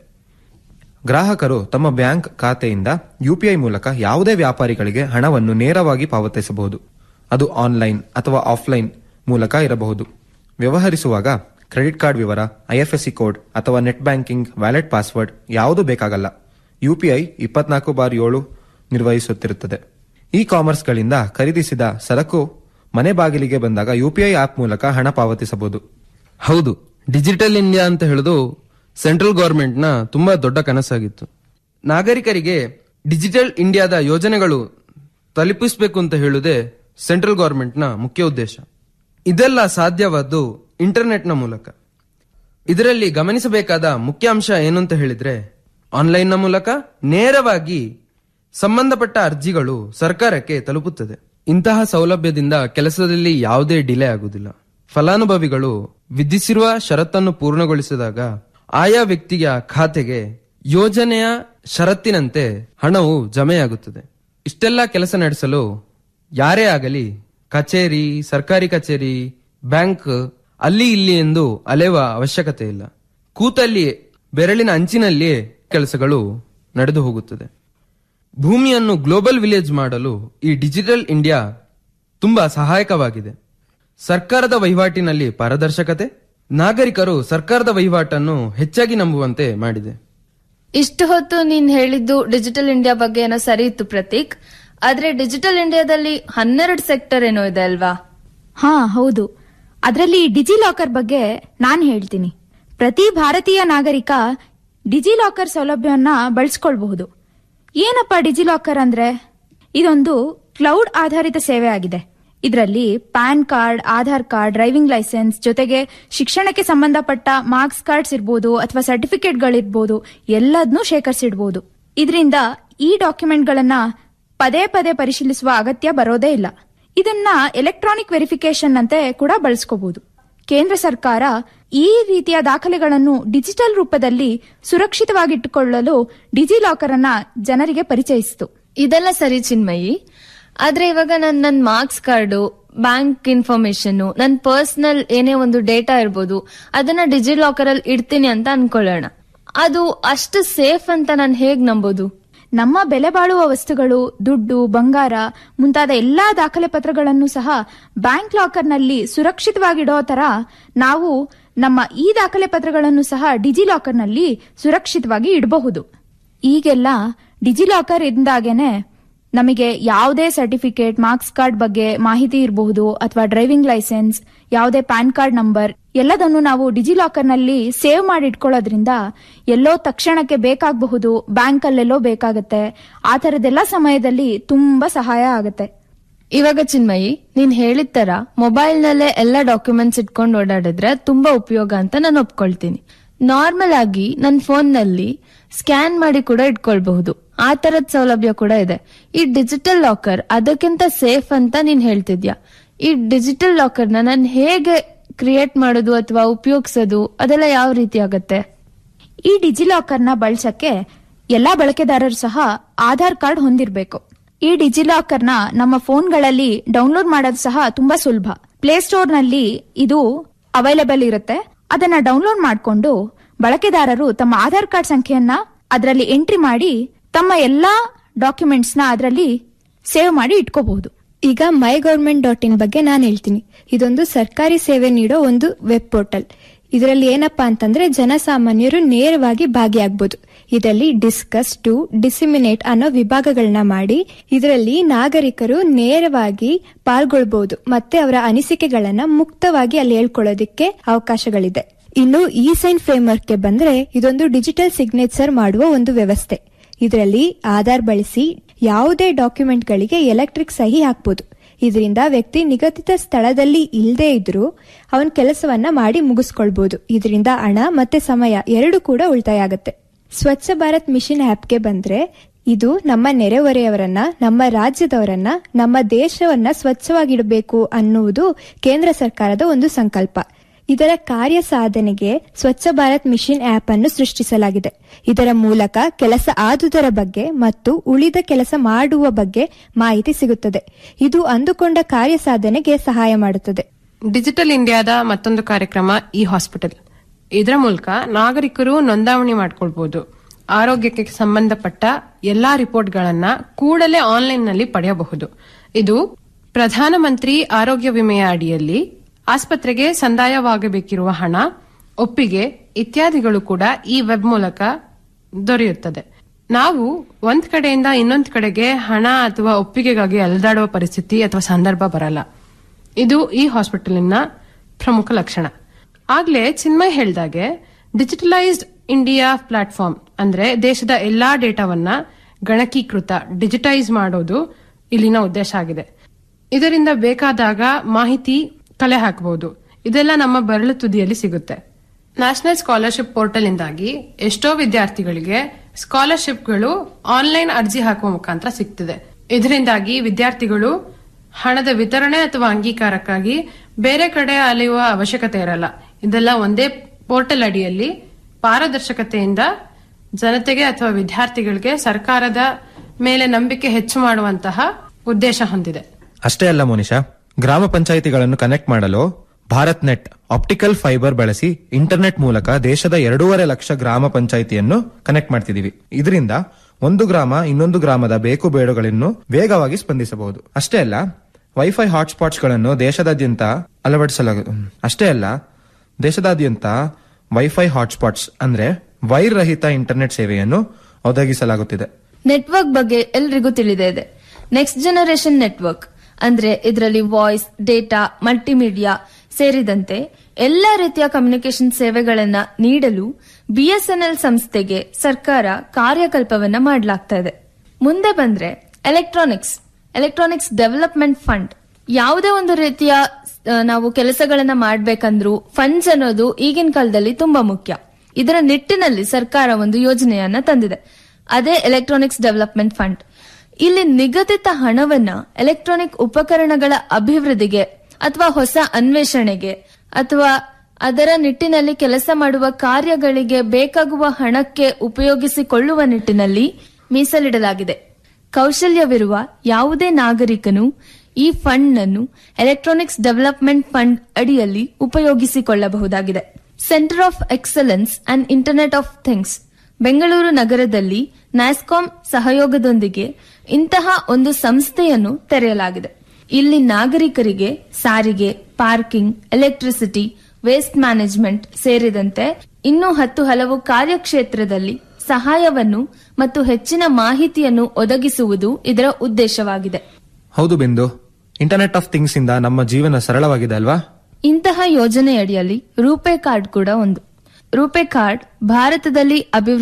Speaker 14: ಗ್ರಾಹಕರು ತಮ್ಮ ಬ್ಯಾಂಕ್ ಖಾತೆಯಿಂದ ಯುಪಿಐ ಮೂಲಕ ಯಾವುದೇ ವ್ಯಾಪಾರಿಗಳಿಗೆ ಹಣವನ್ನು ನೇರವಾಗಿ ಪಾವತಿಸಬಹುದು ಅದು ಆನ್ಲೈನ್ ಅಥವಾ ಆಫ್ಲೈನ್ ಮೂಲಕ ಇರಬಹುದು ವ್ಯವಹರಿಸುವಾಗ ಕ್ರೆಡಿಟ್ ಕಾರ್ಡ್ ವಿವರ ಐಎಫ್ಎಸ್ಸಿ ಕೋಡ್ ಅಥವಾ ನೆಟ್ ಬ್ಯಾಂಕಿಂಗ್ ವ್ಯಾಲೆಟ್ ಪಾಸ್ವರ್ಡ್ ಯಾವುದೂ ಬೇಕಾಗಲ್ಲ ಯುಪಿಐ ಇಪ್ಪತ್ನಾಲ್ಕು ಬಾರ್ ಏಳು ನಿರ್ವಹಿಸುತ್ತಿರುತ್ತದೆ ಇ ಕಾಮರ್ಸ್ಗಳಿಂದ ಖರೀದಿಸಿದ ಸರಕು ಮನೆ ಬಾಗಿಲಿಗೆ ಬಂದಾಗ ಯುಪಿಐ ಆಪ್ ಮೂಲಕ ಹಣ ಪಾವತಿಸಬಹುದು
Speaker 16: ಹೌದು ಡಿಜಿಟಲ್ ಇಂಡಿಯಾ ಅಂತ ಹೇಳುದು ಸೆಂಟ್ರಲ್ ಗವರ್ಮೆಂಟ್ ನ ತುಂಬಾ ದೊಡ್ಡ ಕನಸಾಗಿತ್ತು ನಾಗರಿಕರಿಗೆ ಡಿಜಿಟಲ್ ಇಂಡಿಯಾದ ಯೋಜನೆಗಳು ತಲುಪಿಸಬೇಕು ಅಂತ ಹೇಳುವುದೇ ಸೆಂಟ್ರಲ್ ಗವರ್ಮೆಂಟ್ ನ ಮುಖ್ಯ ಉದ್ದೇಶ ಇದೆಲ್ಲ ಸಾಧ್ಯವಾದ್ದು ಇಂಟರ್ನೆಟ್ ನ ಮೂಲಕ ಇದರಲ್ಲಿ ಗಮನಿಸಬೇಕಾದ ಮುಖ್ಯ ಅಂಶ ಏನು ಅಂತ ಹೇಳಿದ್ರೆ ಆನ್ಲೈನ್ ನ ಮೂಲಕ ನೇರವಾಗಿ ಸಂಬಂಧಪಟ್ಟ ಅರ್ಜಿಗಳು ಸರ್ಕಾರಕ್ಕೆ ತಲುಪುತ್ತದೆ ಇಂತಹ ಸೌಲಭ್ಯದಿಂದ ಕೆಲಸದಲ್ಲಿ ಯಾವುದೇ ಡಿಲೇ ಆಗುವುದಿಲ್ಲ ಫಲಾನುಭವಿಗಳು ವಿಧಿಸಿರುವ ಷರತ್ತನ್ನು ಪೂರ್ಣಗೊಳಿಸಿದಾಗ ಆಯಾ ವ್ಯಕ್ತಿಯ ಖಾತೆಗೆ ಯೋಜನೆಯ ಷರತ್ತಿನಂತೆ ಹಣವು ಜಮೆಯಾಗುತ್ತದೆ ಇಷ್ಟೆಲ್ಲ ಕೆಲಸ ನಡೆಸಲು ಯಾರೇ ಆಗಲಿ ಕಚೇರಿ ಸರ್ಕಾರಿ ಕಚೇರಿ ಬ್ಯಾಂಕ್ ಅಲ್ಲಿ ಇಲ್ಲಿ ಎಂದು ಅಲೆವ ಅವಶ್ಯಕತೆ ಇಲ್ಲ ಕೂತಲ್ಲಿ ಬೆರಳಿನ ಅಂಚಿನಲ್ಲಿಯೇ ಕೆಲಸಗಳು ನಡೆದು ಹೋಗುತ್ತದೆ ಭೂಮಿಯನ್ನು ಗ್ಲೋಬಲ್ ವಿಲೇಜ್ ಮಾಡಲು ಈ ಡಿಜಿಟಲ್ ಇಂಡಿಯಾ ತುಂಬಾ ಸಹಾಯಕವಾಗಿದೆ ಸರ್ಕಾರದ ವಹಿವಾಟಿನಲ್ಲಿ ಪಾರದರ್ಶಕತೆ ನಾಗರಿಕರು ಸರ್ಕಾರದ ವಹಿವಾಟನ್ನು ಹೆಚ್ಚಾಗಿ ನಂಬುವಂತೆ ಮಾಡಿದೆ
Speaker 13: ಇಷ್ಟು ಹೊತ್ತು ನೀನ್ ಹೇಳಿದ್ದು ಡಿಜಿಟಲ್ ಇಂಡಿಯಾ ಬಗ್ಗೆ ಏನೋ ಸರಿ ಇತ್ತು ಪ್ರತೀಕ್ ಆದ್ರೆ ಡಿಜಿಟಲ್ ಇಂಡಿಯಾದಲ್ಲಿ ಹನ್ನೆರಡು ಸೆಕ್ಟರ್ ಏನೋ ಇದೆ ಅಲ್ವಾ
Speaker 17: ಹಾ ಹೌದು ಅದರಲ್ಲಿ ಡಿಜಿ ಲಾಕರ್ ಬಗ್ಗೆ ನಾನ್ ಹೇಳ್ತೀನಿ ಪ್ರತಿ ಭಾರತೀಯ ನಾಗರಿಕ ಡಿಜಿ ಲಾಕರ್ ಸೌಲಭ್ಯವನ್ನ ಬಳಸ್ಕೊಳ್ಬಹುದು ಏನಪ್ಪ ಡಿಜಿ ಲಾಕರ್ ಅಂದ್ರೆ ಇದೊಂದು ಕ್ಲೌಡ್ ಆಧಾರಿತ ಸೇವೆ ಆಗಿದೆ ಇದರಲ್ಲಿ PAN card Aadhaar card driving licence ಜೊತೆಗೆ ಶಿಕ್ಷಣಕ್ಕೆ ಸಂಬಂಧಪಟ್ಟ ಮಾರ್ಕ್ಸ್ ಕಾರ್ಡ್ಸ್ ಇರ್ಬೋದು ಅಥವಾ ಸರ್ಟಿಫಿಕೇಟ್ಗಳಿರ್ಬೋದು ಎಲ್ಲದನ್ನೂ ಶೇಖರಿಸಿಡ್ಬೋದು ಇದರಿಂದ ಈ ಡಾಕ್ಯುಮೆಂಟ್ಗಳನ್ನ ಪದೇ ಪದೇ ಪರಿಶೀಲಿಸುವ ಅಗತ್ಯ ಬರೋದೇ ಇಲ್ಲ ಇದನ್ನ ಎಲೆಕ್ಟ್ರಾನಿಕ್ ವೆರಿಫಿಕೇಶನ್ ಅಂತೆ ಕೂಡ ಬಳಸ್ಕೋಬಹುದು ಕೇಂದ್ರ ಸರ್ಕಾರ ಈ ರೀತಿಯ ದಾಖಲೆಗಳನ್ನು ಡಿಜಿಟಲ್ ರೂಪದಲ್ಲಿ ಸುರಕ್ಷಿತವಾಗಿಟ್ಟುಕೊಳ್ಳಲು ಡಿಜಿ ಲಾಕರ್ ಅನ್ನ ಜನರಿಗೆ ಪರಿಚಯಿಸಿತು
Speaker 13: ಇದೆಲ್ಲ ಸರಿ ಚಿನ್ಮಯಿ ಆದ್ರೆ ಇವಾಗ ನನ್ ನನ್ ಮಾರ್ಕ್ಸ್ ಕಾರ್ಡು ಬ್ಯಾಂಕ್ ಇನ್ಫಾರ್ಮೇಶನ್ ನನ್ ಪರ್ಸನಲ್ ಏನೇ ಒಂದು ಡೇಟಾ ಇರ್ಬೋದು ಅದನ್ನ ಡಿಜಿ ಲಾಕರ್ ಅಲ್ಲಿ ಇಡ್ತೀನಿ ಅಂತ ಅನ್ಕೊಳ್ಳೋಣ ಅದು ಅಷ್ಟು ಸೇಫ್ ಅಂತ ನಾನು ಹೇಗ್ ನಂಬೋದು
Speaker 17: ನಮ್ಮ ಬೆಲೆ ಬಾಳುವ ವಸ್ತುಗಳು ದುಡ್ಡು ಬಂಗಾರ ಮುಂತಾದ ಎಲ್ಲಾ ದಾಖಲೆ ಪತ್ರಗಳನ್ನು ಸಹ ಬ್ಯಾಂಕ್ ಲಾಕರ್ನಲ್ಲಿ ಸುರಕ್ಷಿತವಾಗಿಡೋ ತರ ನಾವು ನಮ್ಮ ಈ ದಾಖಲೆ ಪತ್ರಗಳನ್ನು ಸಹ ಡಿಜಿ ಲಾಕರ್ನಲ್ಲಿ ಸುರಕ್ಷಿತವಾಗಿ ಇಡಬಹುದು ಈಗೆಲ್ಲ ಡಿಜಿ ಲಾಕರ್ ಇಂದಾಗೇನೆ ನಮಗೆ ಯಾವುದೇ ಸರ್ಟಿಫಿಕೇಟ್ ಮಾರ್ಕ್ಸ್ ಕಾರ್ಡ್ ಬಗ್ಗೆ ಮಾಹಿತಿ ಇರಬಹುದು ಅಥವಾ ಡ್ರೈವಿಂಗ್ ಲೈಸೆನ್ಸ್ ಯಾವುದೇ ಪ್ಯಾನ್ ಕಾರ್ಡ್ ನಂಬರ್ ಎಲ್ಲದನ್ನು ನಾವು ಡಿಜಿ ಲಾಕರ್ನಲ್ಲಿ ಸೇವ್ ಮಾಡಿ ಇಟ್ಕೊಳ್ಳೋದ್ರಿಂದ ಎಲ್ಲೋ ತಕ್ಷಣಕ್ಕೆ ಬೇಕಾಗಬಹುದು ಬ್ಯಾಂಕ್ ಅಲ್ಲೆಲ್ಲೋ ಬೇಕಾಗತ್ತೆ ಆ ತರದೆಲ್ಲ ಸಮಯದಲ್ಲಿ ತುಂಬಾ ಸಹಾಯ ಆಗುತ್ತೆ
Speaker 13: ಇವಾಗ ಚಿನ್ಮಯಿ ನೀನ್ ಹೇಳಿದ ತರ ಮೊಬೈಲ್ ನಲ್ಲೇ ಎಲ್ಲ ಡಾಕ್ಯುಮೆಂಟ್ಸ್ ಇಟ್ಕೊಂಡು ಓಡಾಡಿದ್ರೆ ತುಂಬಾ ಉಪಯೋಗ ಅಂತ ನಾನು ಒಪ್ಕೊಳ್ತೀನಿ ನಾರ್ಮಲ್ ಆಗಿ ನನ್ನ ಫೋನ್ ನಲ್ಲಿ ಸ್ಕ್ಯಾನ್ ಮಾಡಿ ಕೂಡ ಇಟ್ಕೊಳ್ಬಹುದು ಆ ತರದ್ ಸೌಲಭ್ಯ ಕೂಡ ಇದೆ ಈ ಡಿಜಿಟಲ್ ಲಾಕರ್ ಅದಕ್ಕಿಂತ ಸೇಫ್ ಅಂತ ನೀನ್ ಹೇಳ್ತಿದ್ಯಾ ಈ ಡಿಜಿಟಲ್ ಲಾಕರ್ ನ ನಾನು ಹೇಗೆ ಕ್ರಿಯೇಟ್ ಮಾಡೋದು ಅಥವಾ ಉಪಯೋಗಿಸೋದು ಅದೆಲ್ಲ ಯಾವ ರೀತಿ ಆಗತ್ತೆ
Speaker 17: ಈ ಡಿಜಿ ಲಾಕರ್ನ ಬಳಸಕ್ಕೆ ಎಲ್ಲಾ ಬಳಕೆದಾರರು ಸಹ ಆಧಾರ್ ಕಾರ್ಡ್ ಹೊಂದಿರಬೇಕು ಈ ಡಿಜಿ ಲಾಕರ್ನ ನಮ್ಮ ಫೋನ್ಗಳಲ್ಲಿ ಡೌನ್ಲೋಡ್ ಮಾಡೋದು ಸಹ ತುಂಬಾ ಸುಲಭ ಪ್ಲೇಸ್ಟೋರ್ನಲ್ಲಿ ಇದು ಅವೈಲೇಬಲ್ ಇರುತ್ತೆ ಅದನ್ನ ಡೌನ್ಲೋಡ್ ಮಾಡಿಕೊಂಡು ಬಳಕೆದಾರರು ತಮ್ಮ ಆಧಾರ್ ಕಾರ್ಡ್ ಸಂಖ್ಯೆಯನ್ನ ಅದರಲ್ಲಿ ಎಂಟ್ರಿ ಮಾಡಿ ತಮ್ಮ ಎಲ್ಲಾ ಡಾಕ್ಯುಮೆಂಟ್ಸ್ ನ ಅದರಲ್ಲಿ ಸೇವ್ ಮಾಡಿ ಇಟ್ಕೋಬಹುದು
Speaker 18: ಈಗ ಮೈ ಗೌರ್ಮೆಂಟ್ ಡಾಟ್ ಇನ್ ಬಗ್ಗೆ ನಾನು ಹೇಳ್ತೀನಿ ಇದೊಂದು ಸರ್ಕಾರಿ ಸೇವೆ ನೀಡೋ ಒಂದು ವೆಬ್ ಪೋರ್ಟಲ್ ಇದರಲ್ಲಿ ಏನಪ್ಪಾ ಅಂತಂದ್ರೆ ಜನಸಾಮಾನ್ಯರು ನೇರವಾಗಿ ಭಾಗಿಯಾಗಬಹುದು ಇದರಲ್ಲಿ ಡಿಸ್ಕಸ್ ಟು ಡಿಸಿಮಿನೇಟ್ ಅನ್ನೋ ವಿಭಾಗಗಳನ್ನ ಮಾಡಿ ಇದರಲ್ಲಿ ನಾಗರಿಕರು ನೇರವಾಗಿ ಪಾಲ್ಗೊಳ್ಬಹುದು ಮತ್ತೆ ಅವರ ಅನಿಸಿಕೆಗಳನ್ನ ಮುಕ್ತವಾಗಿ ಅಲ್ಲಿ ಹೇಳ್ಕೊಳ್ಳೋದಿಕ್ಕೆ ಅವಕಾಶಗಳಿದೆ ಇನ್ನು ಇ ಸೈನ್ ಫ್ರೇಮ್ವರ್ಕ್ಗೆ ಬಂದ್ರೆ ಇದೊಂದು ಡಿಜಿಟಲ್ ಸಿಗ್ನೇಚರ್ ಮಾಡುವ ಒಂದು ವ್ಯವಸ್ಥೆ ಇದರಲ್ಲಿ ಆಧಾರ್ ಬಳಸಿ ಯಾವುದೇ ಡಾಕ್ಯುಮೆಂಟ್ಗಳಿಗೆ ಎಲೆಕ್ಟ್ರಿಕ್ ಸಹಿ ಹಾಕ್ಬೋದು ಇದರಿಂದ ವ್ಯಕ್ತಿ ನಿಗದಿತ ಸ್ಥಳದಲ್ಲಿ ಇಲ್ಲದೆ ಇದ್ರೂ ಅವನ ಕೆಲಸವನ್ನ ಮಾಡಿ ಮುಗಿಸ್ಕೊಳ್ಬಹುದು ಇದರಿಂದ ಹಣ ಮತ್ತೆ ಸಮಯ ಎರಡು ಕೂಡ ಉಳಿತಾಯ ಆಗುತ್ತೆ ಸ್ವಚ್ಛ ಭಾರತ್ ಮಿಷನ್ ಆಪ್ಗೆ ಬಂದ್ರೆ ಇದು ನಮ್ಮ ನೆರೆಹೊರೆಯವರನ್ನ ನಮ್ಮ ರಾಜ್ಯದವರನ್ನ ನಮ್ಮ ದೇಶವನ್ನ ಸ್ವಚ್ಛವಾಗಿಡಬೇಕು ಅನ್ನುವುದು ಕೇಂದ್ರ ಸರ್ಕಾರದ ಒಂದು ಸಂಕಲ್ಪ ಇದರ ಕಾರ್ಯ ಸಾಧನೆಗೆ ಸ್ವಚ್ಛ ಭಾರತ್ ಮಿಷನ್ ಆಪ್ ಅನ್ನು ಸೃಷ್ಟಿಸಲಾಗಿದೆ ಇದರ ಮೂಲಕ ಕೆಲಸ ಆದುದರ ಬಗ್ಗೆ ಮತ್ತು ಉಳಿದ ಕೆಲಸ ಮಾಡುವ ಬಗ್ಗೆ ಮಾಹಿತಿ ಸಿಗುತ್ತದೆ ಇದು ಅಂದುಕೊಂಡ ಕಾರ್ಯ ಸಾಧನೆಗೆ ಸಹಾಯ ಮಾಡುತ್ತದೆ
Speaker 15: ಡಿಜಿಟಲ್ ಇಂಡಿಯಾದ ಮತ್ತೊಂದು ಕಾರ್ಯಕ್ರಮ ಇ ಹಾಸ್ಪಿಟಲ್ ಇದರ ಮೂಲಕ ನಾಗರಿಕರು ನೋಂದಾವಣಿ ಮಾಡಿಕೊಳ್ಬಹುದು ಆರೋಗ್ಯಕ್ಕೆ ಸಂಬಂಧಪಟ್ಟ ಎಲ್ಲಾ ರಿಪೋರ್ಟ್ಗಳನ್ನ ಕೂಡಲೇ ಆನ್ಲೈನ್ ನಲ್ಲಿ ಪಡೆಯಬಹುದು ಇದು ಪ್ರಧಾನಮಂತ್ರಿ ಆರೋಗ್ಯ ವಿಮೆಯ ಅಡಿಯಲ್ಲಿ ಆಸ್ಪತ್ರೆಗೆ ಸಂದಾಯವಾಗಬೇಕಿರುವ ಹಣ ಒಪ್ಪಿಗೆ ಇತ್ಯಾದಿಗಳು ಕೂಡ ಈ ವೆಬ್ ಮೂಲಕ ದೊರೆಯುತ್ತದೆ ನಾವು ಒಂದ್ ಕಡೆಯಿಂದ ಇನ್ನೊಂದ್ ಕಡೆಗೆ ಹಣ ಅಥವಾ ಒಪ್ಪಿಗೆಗಾಗಿ ಅಲೆದಾಡುವ ಪರಿಸ್ಥಿತಿ ಅಥವಾ ಸಂದರ್ಭ ಬರಲ್ಲ ಇದು ಈ ಹಾಸ್ಪಿಟಲಿನ ಪ್ರಮುಖ ಲಕ್ಷಣ ಆಗ್ಲೇ ಚಿನ್ಮಯ್ ಹೇಳ್ದಾಗೆ ಡಿಜಿಟಲೈಸ್ಡ್ ಇಂಡಿಯಾ ಪ್ಲಾಟ್ಫಾರ್ಮ್ ಅಂದ್ರೆ ದೇಶದ ಎಲ್ಲಾ ಡೇಟಾವನ್ನ ಗಣಕೀಕೃತ ಡಿಜಿಟೈಸ್ ಮಾಡೋದು ಇಲ್ಲಿನ ಉದ್ದೇಶ ಆಗಿದೆ ಇದರಿಂದ ಬೇಕಾದಾಗ ಮಾಹಿತಿ ಕಲೆ ಹಾಕಬಹುದು ಇದೆಲ್ಲ ನಮ್ಮ ಬೆರಳು ತುದಿಯಲ್ಲಿ ಸಿಗುತ್ತೆ ನ್ಯಾಷನಲ್ ಸ್ಕಾಲರ್ಶಿಪ್ ಪೋರ್ಟಲ್ ಇಂದಾಗಿ ಎಷ್ಟೋ ವಿದ್ಯಾರ್ಥಿಗಳಿಗೆ ಸ್ಕಾಲರ್ಶಿಪ್ಗಳು ಆನ್ಲೈನ್ ಅರ್ಜಿ ಹಾಕುವ ಮುಖಾಂತರ ಸಿಗ್ತಿದೆ ಇದರಿಂದಾಗಿ ವಿದ್ಯಾರ್ಥಿಗಳು ಹಣದ ವಿತರಣೆ ಅಥವಾ ಅಂಗೀಕಾರಕ್ಕಾಗಿ ಬೇರೆ ಕಡೆ ಅಲೆಯುವ ಅವಶ್ಯಕತೆ ಇರಲ್ಲ ಇದೆಲ್ಲ ಒಂದೇ ಪೋರ್ಟಲ್ ಅಡಿಯಲ್ಲಿ ಪಾರದರ್ಶಕತೆಯಿಂದ ಜನತೆಗೆ ಅಥವಾ ವಿದ್ಯಾರ್ಥಿಗಳಿಗೆ ಸರ್ಕಾರದ ಮೇಲೆ ನಂಬಿಕೆ ಹೆಚ್ಚು ಮಾಡುವಂತಹ ಉದ್ದೇಶ ಹೊಂದಿದೆ
Speaker 14: ಅಷ್ಟೇ ಅಲ್ಲ ಮೋನಿಶಾ ಗ್ರಾಮ ಪಂಚಾಯಿತಿಗಳನ್ನು ಕನೆಕ್ಟ್ ಮಾಡಲು ಭಾರತ್ ನೆಟ್ ಆಪ್ಟಿಕಲ್ ಫೈಬರ್ ಬಳಸಿ ಇಂಟರ್ನೆಟ್ ಮೂಲಕ ದೇಶದ ಎರಡೂವರೆ ಲಕ್ಷ ಗ್ರಾಮ ಪಂಚಾಯಿತಿಯನ್ನು ಕನೆಕ್ಟ್ ಮಾಡ್ತಿದೀವಿ ಇದರಿಂದ ಒಂದು ಗ್ರಾಮ ಇನ್ನೊಂದು ಗ್ರಾಮದ ಬೇಕು ಬೇಡುಗಳನ್ನು ವೇಗವಾಗಿ ಸ್ಪಂದಿಸಬಹುದು ಅಷ್ಟೇ ಅಲ್ಲ ವೈಫೈ ಹಾಟ್ಸ್ಪಾಟ್ಸ್ ಗಳನ್ನು ದೇಶದಾದ್ಯಂತ ಅಳವಡಿಸಲಾಗ ಅಷ್ಟೇ ಅಲ್ಲ ದೇಶದಾದ್ಯಂತ ವೈಫೈ ಹಾಟ್ಸ್ಪಾಟ್ಸ್ ಅಂದ್ರೆ ವೈರ್ ರಹಿತ ಇಂಟರ್ನೆಟ್ ಸೇವೆಯನ್ನು ಒದಗಿಸಲಾಗುತ್ತಿದೆ
Speaker 13: ನೆಟ್ವರ್ಕ್ ಬಗ್ಗೆ ಎಲ್ರಿಗೂ ತಿಳಿದೇ ಇದೆ ನೆಕ್ಸ್ಟ್ ಜನರೇಷನ್ ನೆಟ್ವರ್ಕ್ ಅಂದ್ರೆ ಇದರಲ್ಲಿ ವಾಯ್ಸ್ ಡೇಟಾ ಮಲ್ಟಿಮೀಡಿಯಾ ಸೇರಿದಂತೆ ಎಲ್ಲ ರೀತಿಯ ಕಮ್ಯುನಿಕೇಶನ್ ಸೇವೆಗಳನ್ನ ನೀಡಲು ಬಿಎಸ್ಎನ್ಎಲ್ ಸಂಸ್ಥೆಗೆ ಸರ್ಕಾರ ಕಾರ್ಯಕಲ್ಪವನ್ನ ಮಾಡಲಾಗ್ತಾ ಇದೆ ಮುಂದೆ ಬಂದ್ರೆ ಎಲೆಕ್ಟ್ರಾನಿಕ್ಸ್ ಎಲೆಕ್ಟ್ರಾನಿಕ್ಸ್ ಡೆವಲಪ್ಮೆಂಟ್ ಫಂಡ್ ಯಾವುದೇ ಒಂದು ರೀತಿಯ ಆ, ನಾವು ಕೆಲಸಗಳನ್ನ ಮಾಡ್ಬೇಕಂದ್ರೂ ಫಂಡ್ಸ್ ಅನ್ನೋದು ಈಗಿನ ಕಾಲದಲ್ಲಿ ತುಂಬಾ ಮುಖ್ಯ ಇದರ ನಿಟ್ಟಿನಲ್ಲಿ ಸರ್ಕಾರ ಒಂದು ಯೋಜನೆಯನ್ನ ತಂದಿದೆ ಅದೇ ಎಲೆಕ್ಟ್ರಾನಿಕ್ಸ್ ಡೆವಲಪ್ಮೆಂಟ್ ಫಂಡ್ ಇಲ್ಲಿ ನಿಗದಿತ ಹಣವನ್ನ ಎಲೆಕ್ಟ್ರಾನಿಕ್ ಉಪಕರಣಗಳ ಅಭಿವೃದ್ಧಿಗೆ ಅಥವಾ ಹೊಸ ಅನ್ವೇಷಣೆಗೆ ಅಥವಾ ಅದರ ನಿಟ್ಟಿನಲ್ಲಿ ಕೆಲಸ ಮಾಡುವ ಕಾರ್ಯಗಳಿಗೆ ಬೇಕಾಗುವ ಹಣಕ್ಕೆ ಉಪಯೋಗಿಸಿಕೊಳ್ಳುವ ನಿಟ್ಟಿನಲ್ಲಿ ಮೀಸಲಿಡಲಾಗಿದೆ ಕೌಶಲ್ಯವಿರುವ ಯಾವುದೇ ನಾಗರಿಕನು ಈ ಫಂಡ್ ಅನ್ನು ಎಲೆಕ್ಟ್ರಾನಿಕ್ಸ್ ಡೆವಲಪ್ಮೆಂಟ್ ಫಂಡ್ ಅಡಿಯಲ್ಲಿ ಉಪಯೋಗಿಸಿಕೊಳ್ಳಬಹುದಾಗಿದೆ centre of excellence and internet of things Bengaluru ನಗರದಲ್ಲಿ ನ್ಯಾಸ್ಕಾಂ ಸಹಯೋಗದೊಂದಿಗೆ ಇಂತಹ ಒಂದು ಸಂಸ್ಥೆಯನ್ನು ತೆರೆಯಲಾಗಿದೆ ಇಲ್ಲಿ ನಾಗರಿಕರಿಗೆ ಸಾರಿಗೆ ಪಾರ್ಕಿಂಗ್ ಎಲೆಕ್ಟ್ರಿಸಿಟಿ ವೇಸ್ಟ್ ಮ್ಯಾನೇಜ್ಮೆಂಟ್ ಸೇರಿದಂತೆ ಇನ್ನೂ ಹತ್ತು ಹಲವು ಕಾರ್ಯಕ್ಷೇತ್ರದಲ್ಲಿ ಸಹಾಯವನ್ನು ಮತ್ತು ಹೆಚ್ಚಿನ ಮಾಹಿತಿಯನ್ನು ಒದಗಿಸುವುದು ಇದರ ಉದ್ದೇಶವಾಗಿದೆ
Speaker 14: ಹೌದು ಬಿಂದು ಇಂಟರ್ನೆಟ್ ಆಫ್ ಥಿಂಗ್ಸ್ ಇಂದ ನಮ್ಮ ಜೀವನ ಸರಳವಾಗಿದೆ ಅಲ್ವಾ
Speaker 13: ಇಂತಹ ಯೋಜನೆಯಡಿಯಲ್ಲಿ ರೂಪೇ ಕಾರ್ಡ್ ಕೂಡ ಒಂದು ರೂಪೇ ಕಾರ್ಡ್ ಭಾರತದಲ್ಲಿ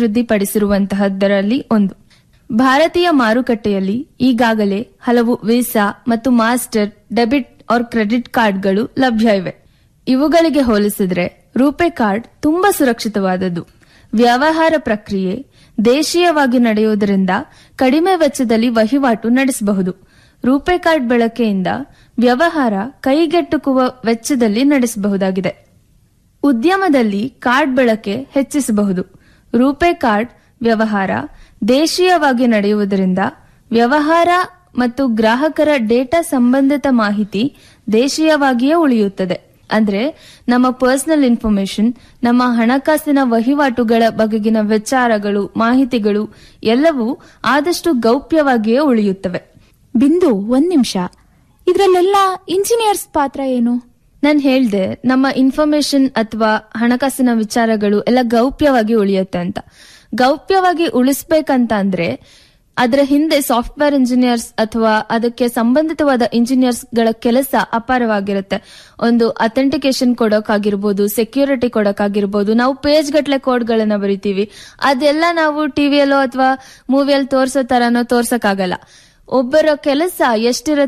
Speaker 13: ಅಭಿವೃದ್ಧಿಪಡಿಸಿರುವಂತಹದ್ದರಲ್ಲಿ ಒಂದು ಭಾರತೀಯ ಮಾರುಕಟ್ಟೆಯಲ್ಲಿ ಈಗಾಗಲೇ ಹಲವು ವೀಸಾ ಮತ್ತು ಮಾಸ್ಟರ್ ಡೆಬಿಟ್ ಆರ್ ಕ್ರೆಡಿಟ್ ಕಾರ್ಡ್ಗಳು ಲಭ್ಯ ಇವೆ ಇವುಗಳಿಗೆ ಹೋಲಿಸಿದ್ರೆ ರೂಪೇ ಕಾರ್ಡ್ ತುಂಬಾ ಸುರಕ್ಷಿತವಾದದ್ದು ವ್ಯವಹಾರ ಪ್ರಕ್ರಿಯೆ ದೇಶೀಯವಾಗಿ ನಡೆಯುವುದರಿಂದ ಕಡಿಮೆ ವೆಚ್ಚದಲ್ಲಿ ವಹಿವಾಟು ನಡೆಸಬಹುದು ರೂಪೇ ಕಾರ್ಡ್ ಬಳಕೆಯಿಂದ ವ್ಯವಹಾರ ಕೈಗೆಟುಕುವ ವೆಚ್ಚದಲ್ಲಿ ನಡೆಸಬಹುದಾಗಿದೆ ಉದ್ಯಮದಲ್ಲಿ ಕಾರ್ಡ್ ಬಳಕೆ ಹೆಚ್ಚಿಸಬಹುದು ರೂಪೇ ಕಾರ್ಡ್ ವ್ಯವಹಾರ ದೇಶೀಯವಾಗಿ ನಡೆಯುವುದರಿಂದ ವ್ಯವಹಾರ ಮತ್ತು ಗ್ರಾಹಕರ ಡೇಟಾ ಸಂಬಂಧಿತ ಮಾಹಿತಿ ದೇಶೀಯವಾಗಿಯೇ ಉಳಿಯುತ್ತದೆ ಅಂದ್ರೆ ನಮ್ಮ ಪರ್ಸನಲ್ ಇನ್ಫಾರ್ಮೇಶನ್ ನಮ್ಮ ಹಣಕಾಸಿನ ವಹಿವಾಟುಗಳ ಬಗೆಗಿನ ವಿಚಾರಗಳು ಮಾಹಿತಿಗಳು ಎಲ್ಲವೂ ಆದಷ್ಟು ಗೌಪ್ಯವಾಗಿಯೇ ಉಳಿಯುತ್ತವೆ
Speaker 17: ಬಿಂದು ಒಂದ್ ನಿಮಿಷ ಇದ್ರಲ್ಲೆಲ್ಲ ಇಂಜಿನಿಯರ್ಸ್ ಪಾತ್ರ ಏನು
Speaker 13: ನಾನು ಹೇಳ್ದೆ ನಮ್ಮ ಇನ್ಫಾರ್ಮೇಶನ್ ಅಥವಾ ಹಣಕಾಸಿನ ವಿಚಾರಗಳು ಎಲ್ಲ ಗೌಪ್ಯವಾಗಿ ಉಳಿಯುತ್ತೆ ಅಂತ ಗೌಪ್ಯವಾಗಿ ಉಳಿಸ್ಬೇಕಂತ ಅಂದ್ರೆ ಅದರ ಹಿಂದೆ ಸಾಫ್ಟ್ವೇರ್ ಇಂಜಿನಿಯರ್ಸ್ ಅಥವಾ ಅದಕ್ಕೆ ಸಂಬಂಧಿತವಾದ ಇಂಜಿನಿಯರ್ಸ್ ಗಳ ಕೆಲಸ ಅಪಾರವಾಗಿರುತ್ತೆ ಒಂದು ಅಥೆಂಟಿಕೇಶನ್ ಕೊಡೋಕಾಗಿರ್ಬೋದು ಸೆಕ್ಯೂರಿಟಿ ಕೊಡೋಕಾಗಿರ್ಬೋದು ನಾವು ಪೇಜ್ ಗಟ್ಲೆ ಕೋಡ್ಗಳನ್ನ ಬರಿತೀವಿ ಅದೆಲ್ಲ ನಾವು ಟಿವಿಯಲ್ಲೋ ಅಥವಾ ಮೂವಿಯಲ್ಲಿ ತೋರ್ಸೋ ತರನೋ ತೋರ್ಸಕ್ಕಾಗಲ್ಲ ಒಬ್ಬರ ಕೆಲಸ ಎಷ್ಟಿರುತ್ತೆ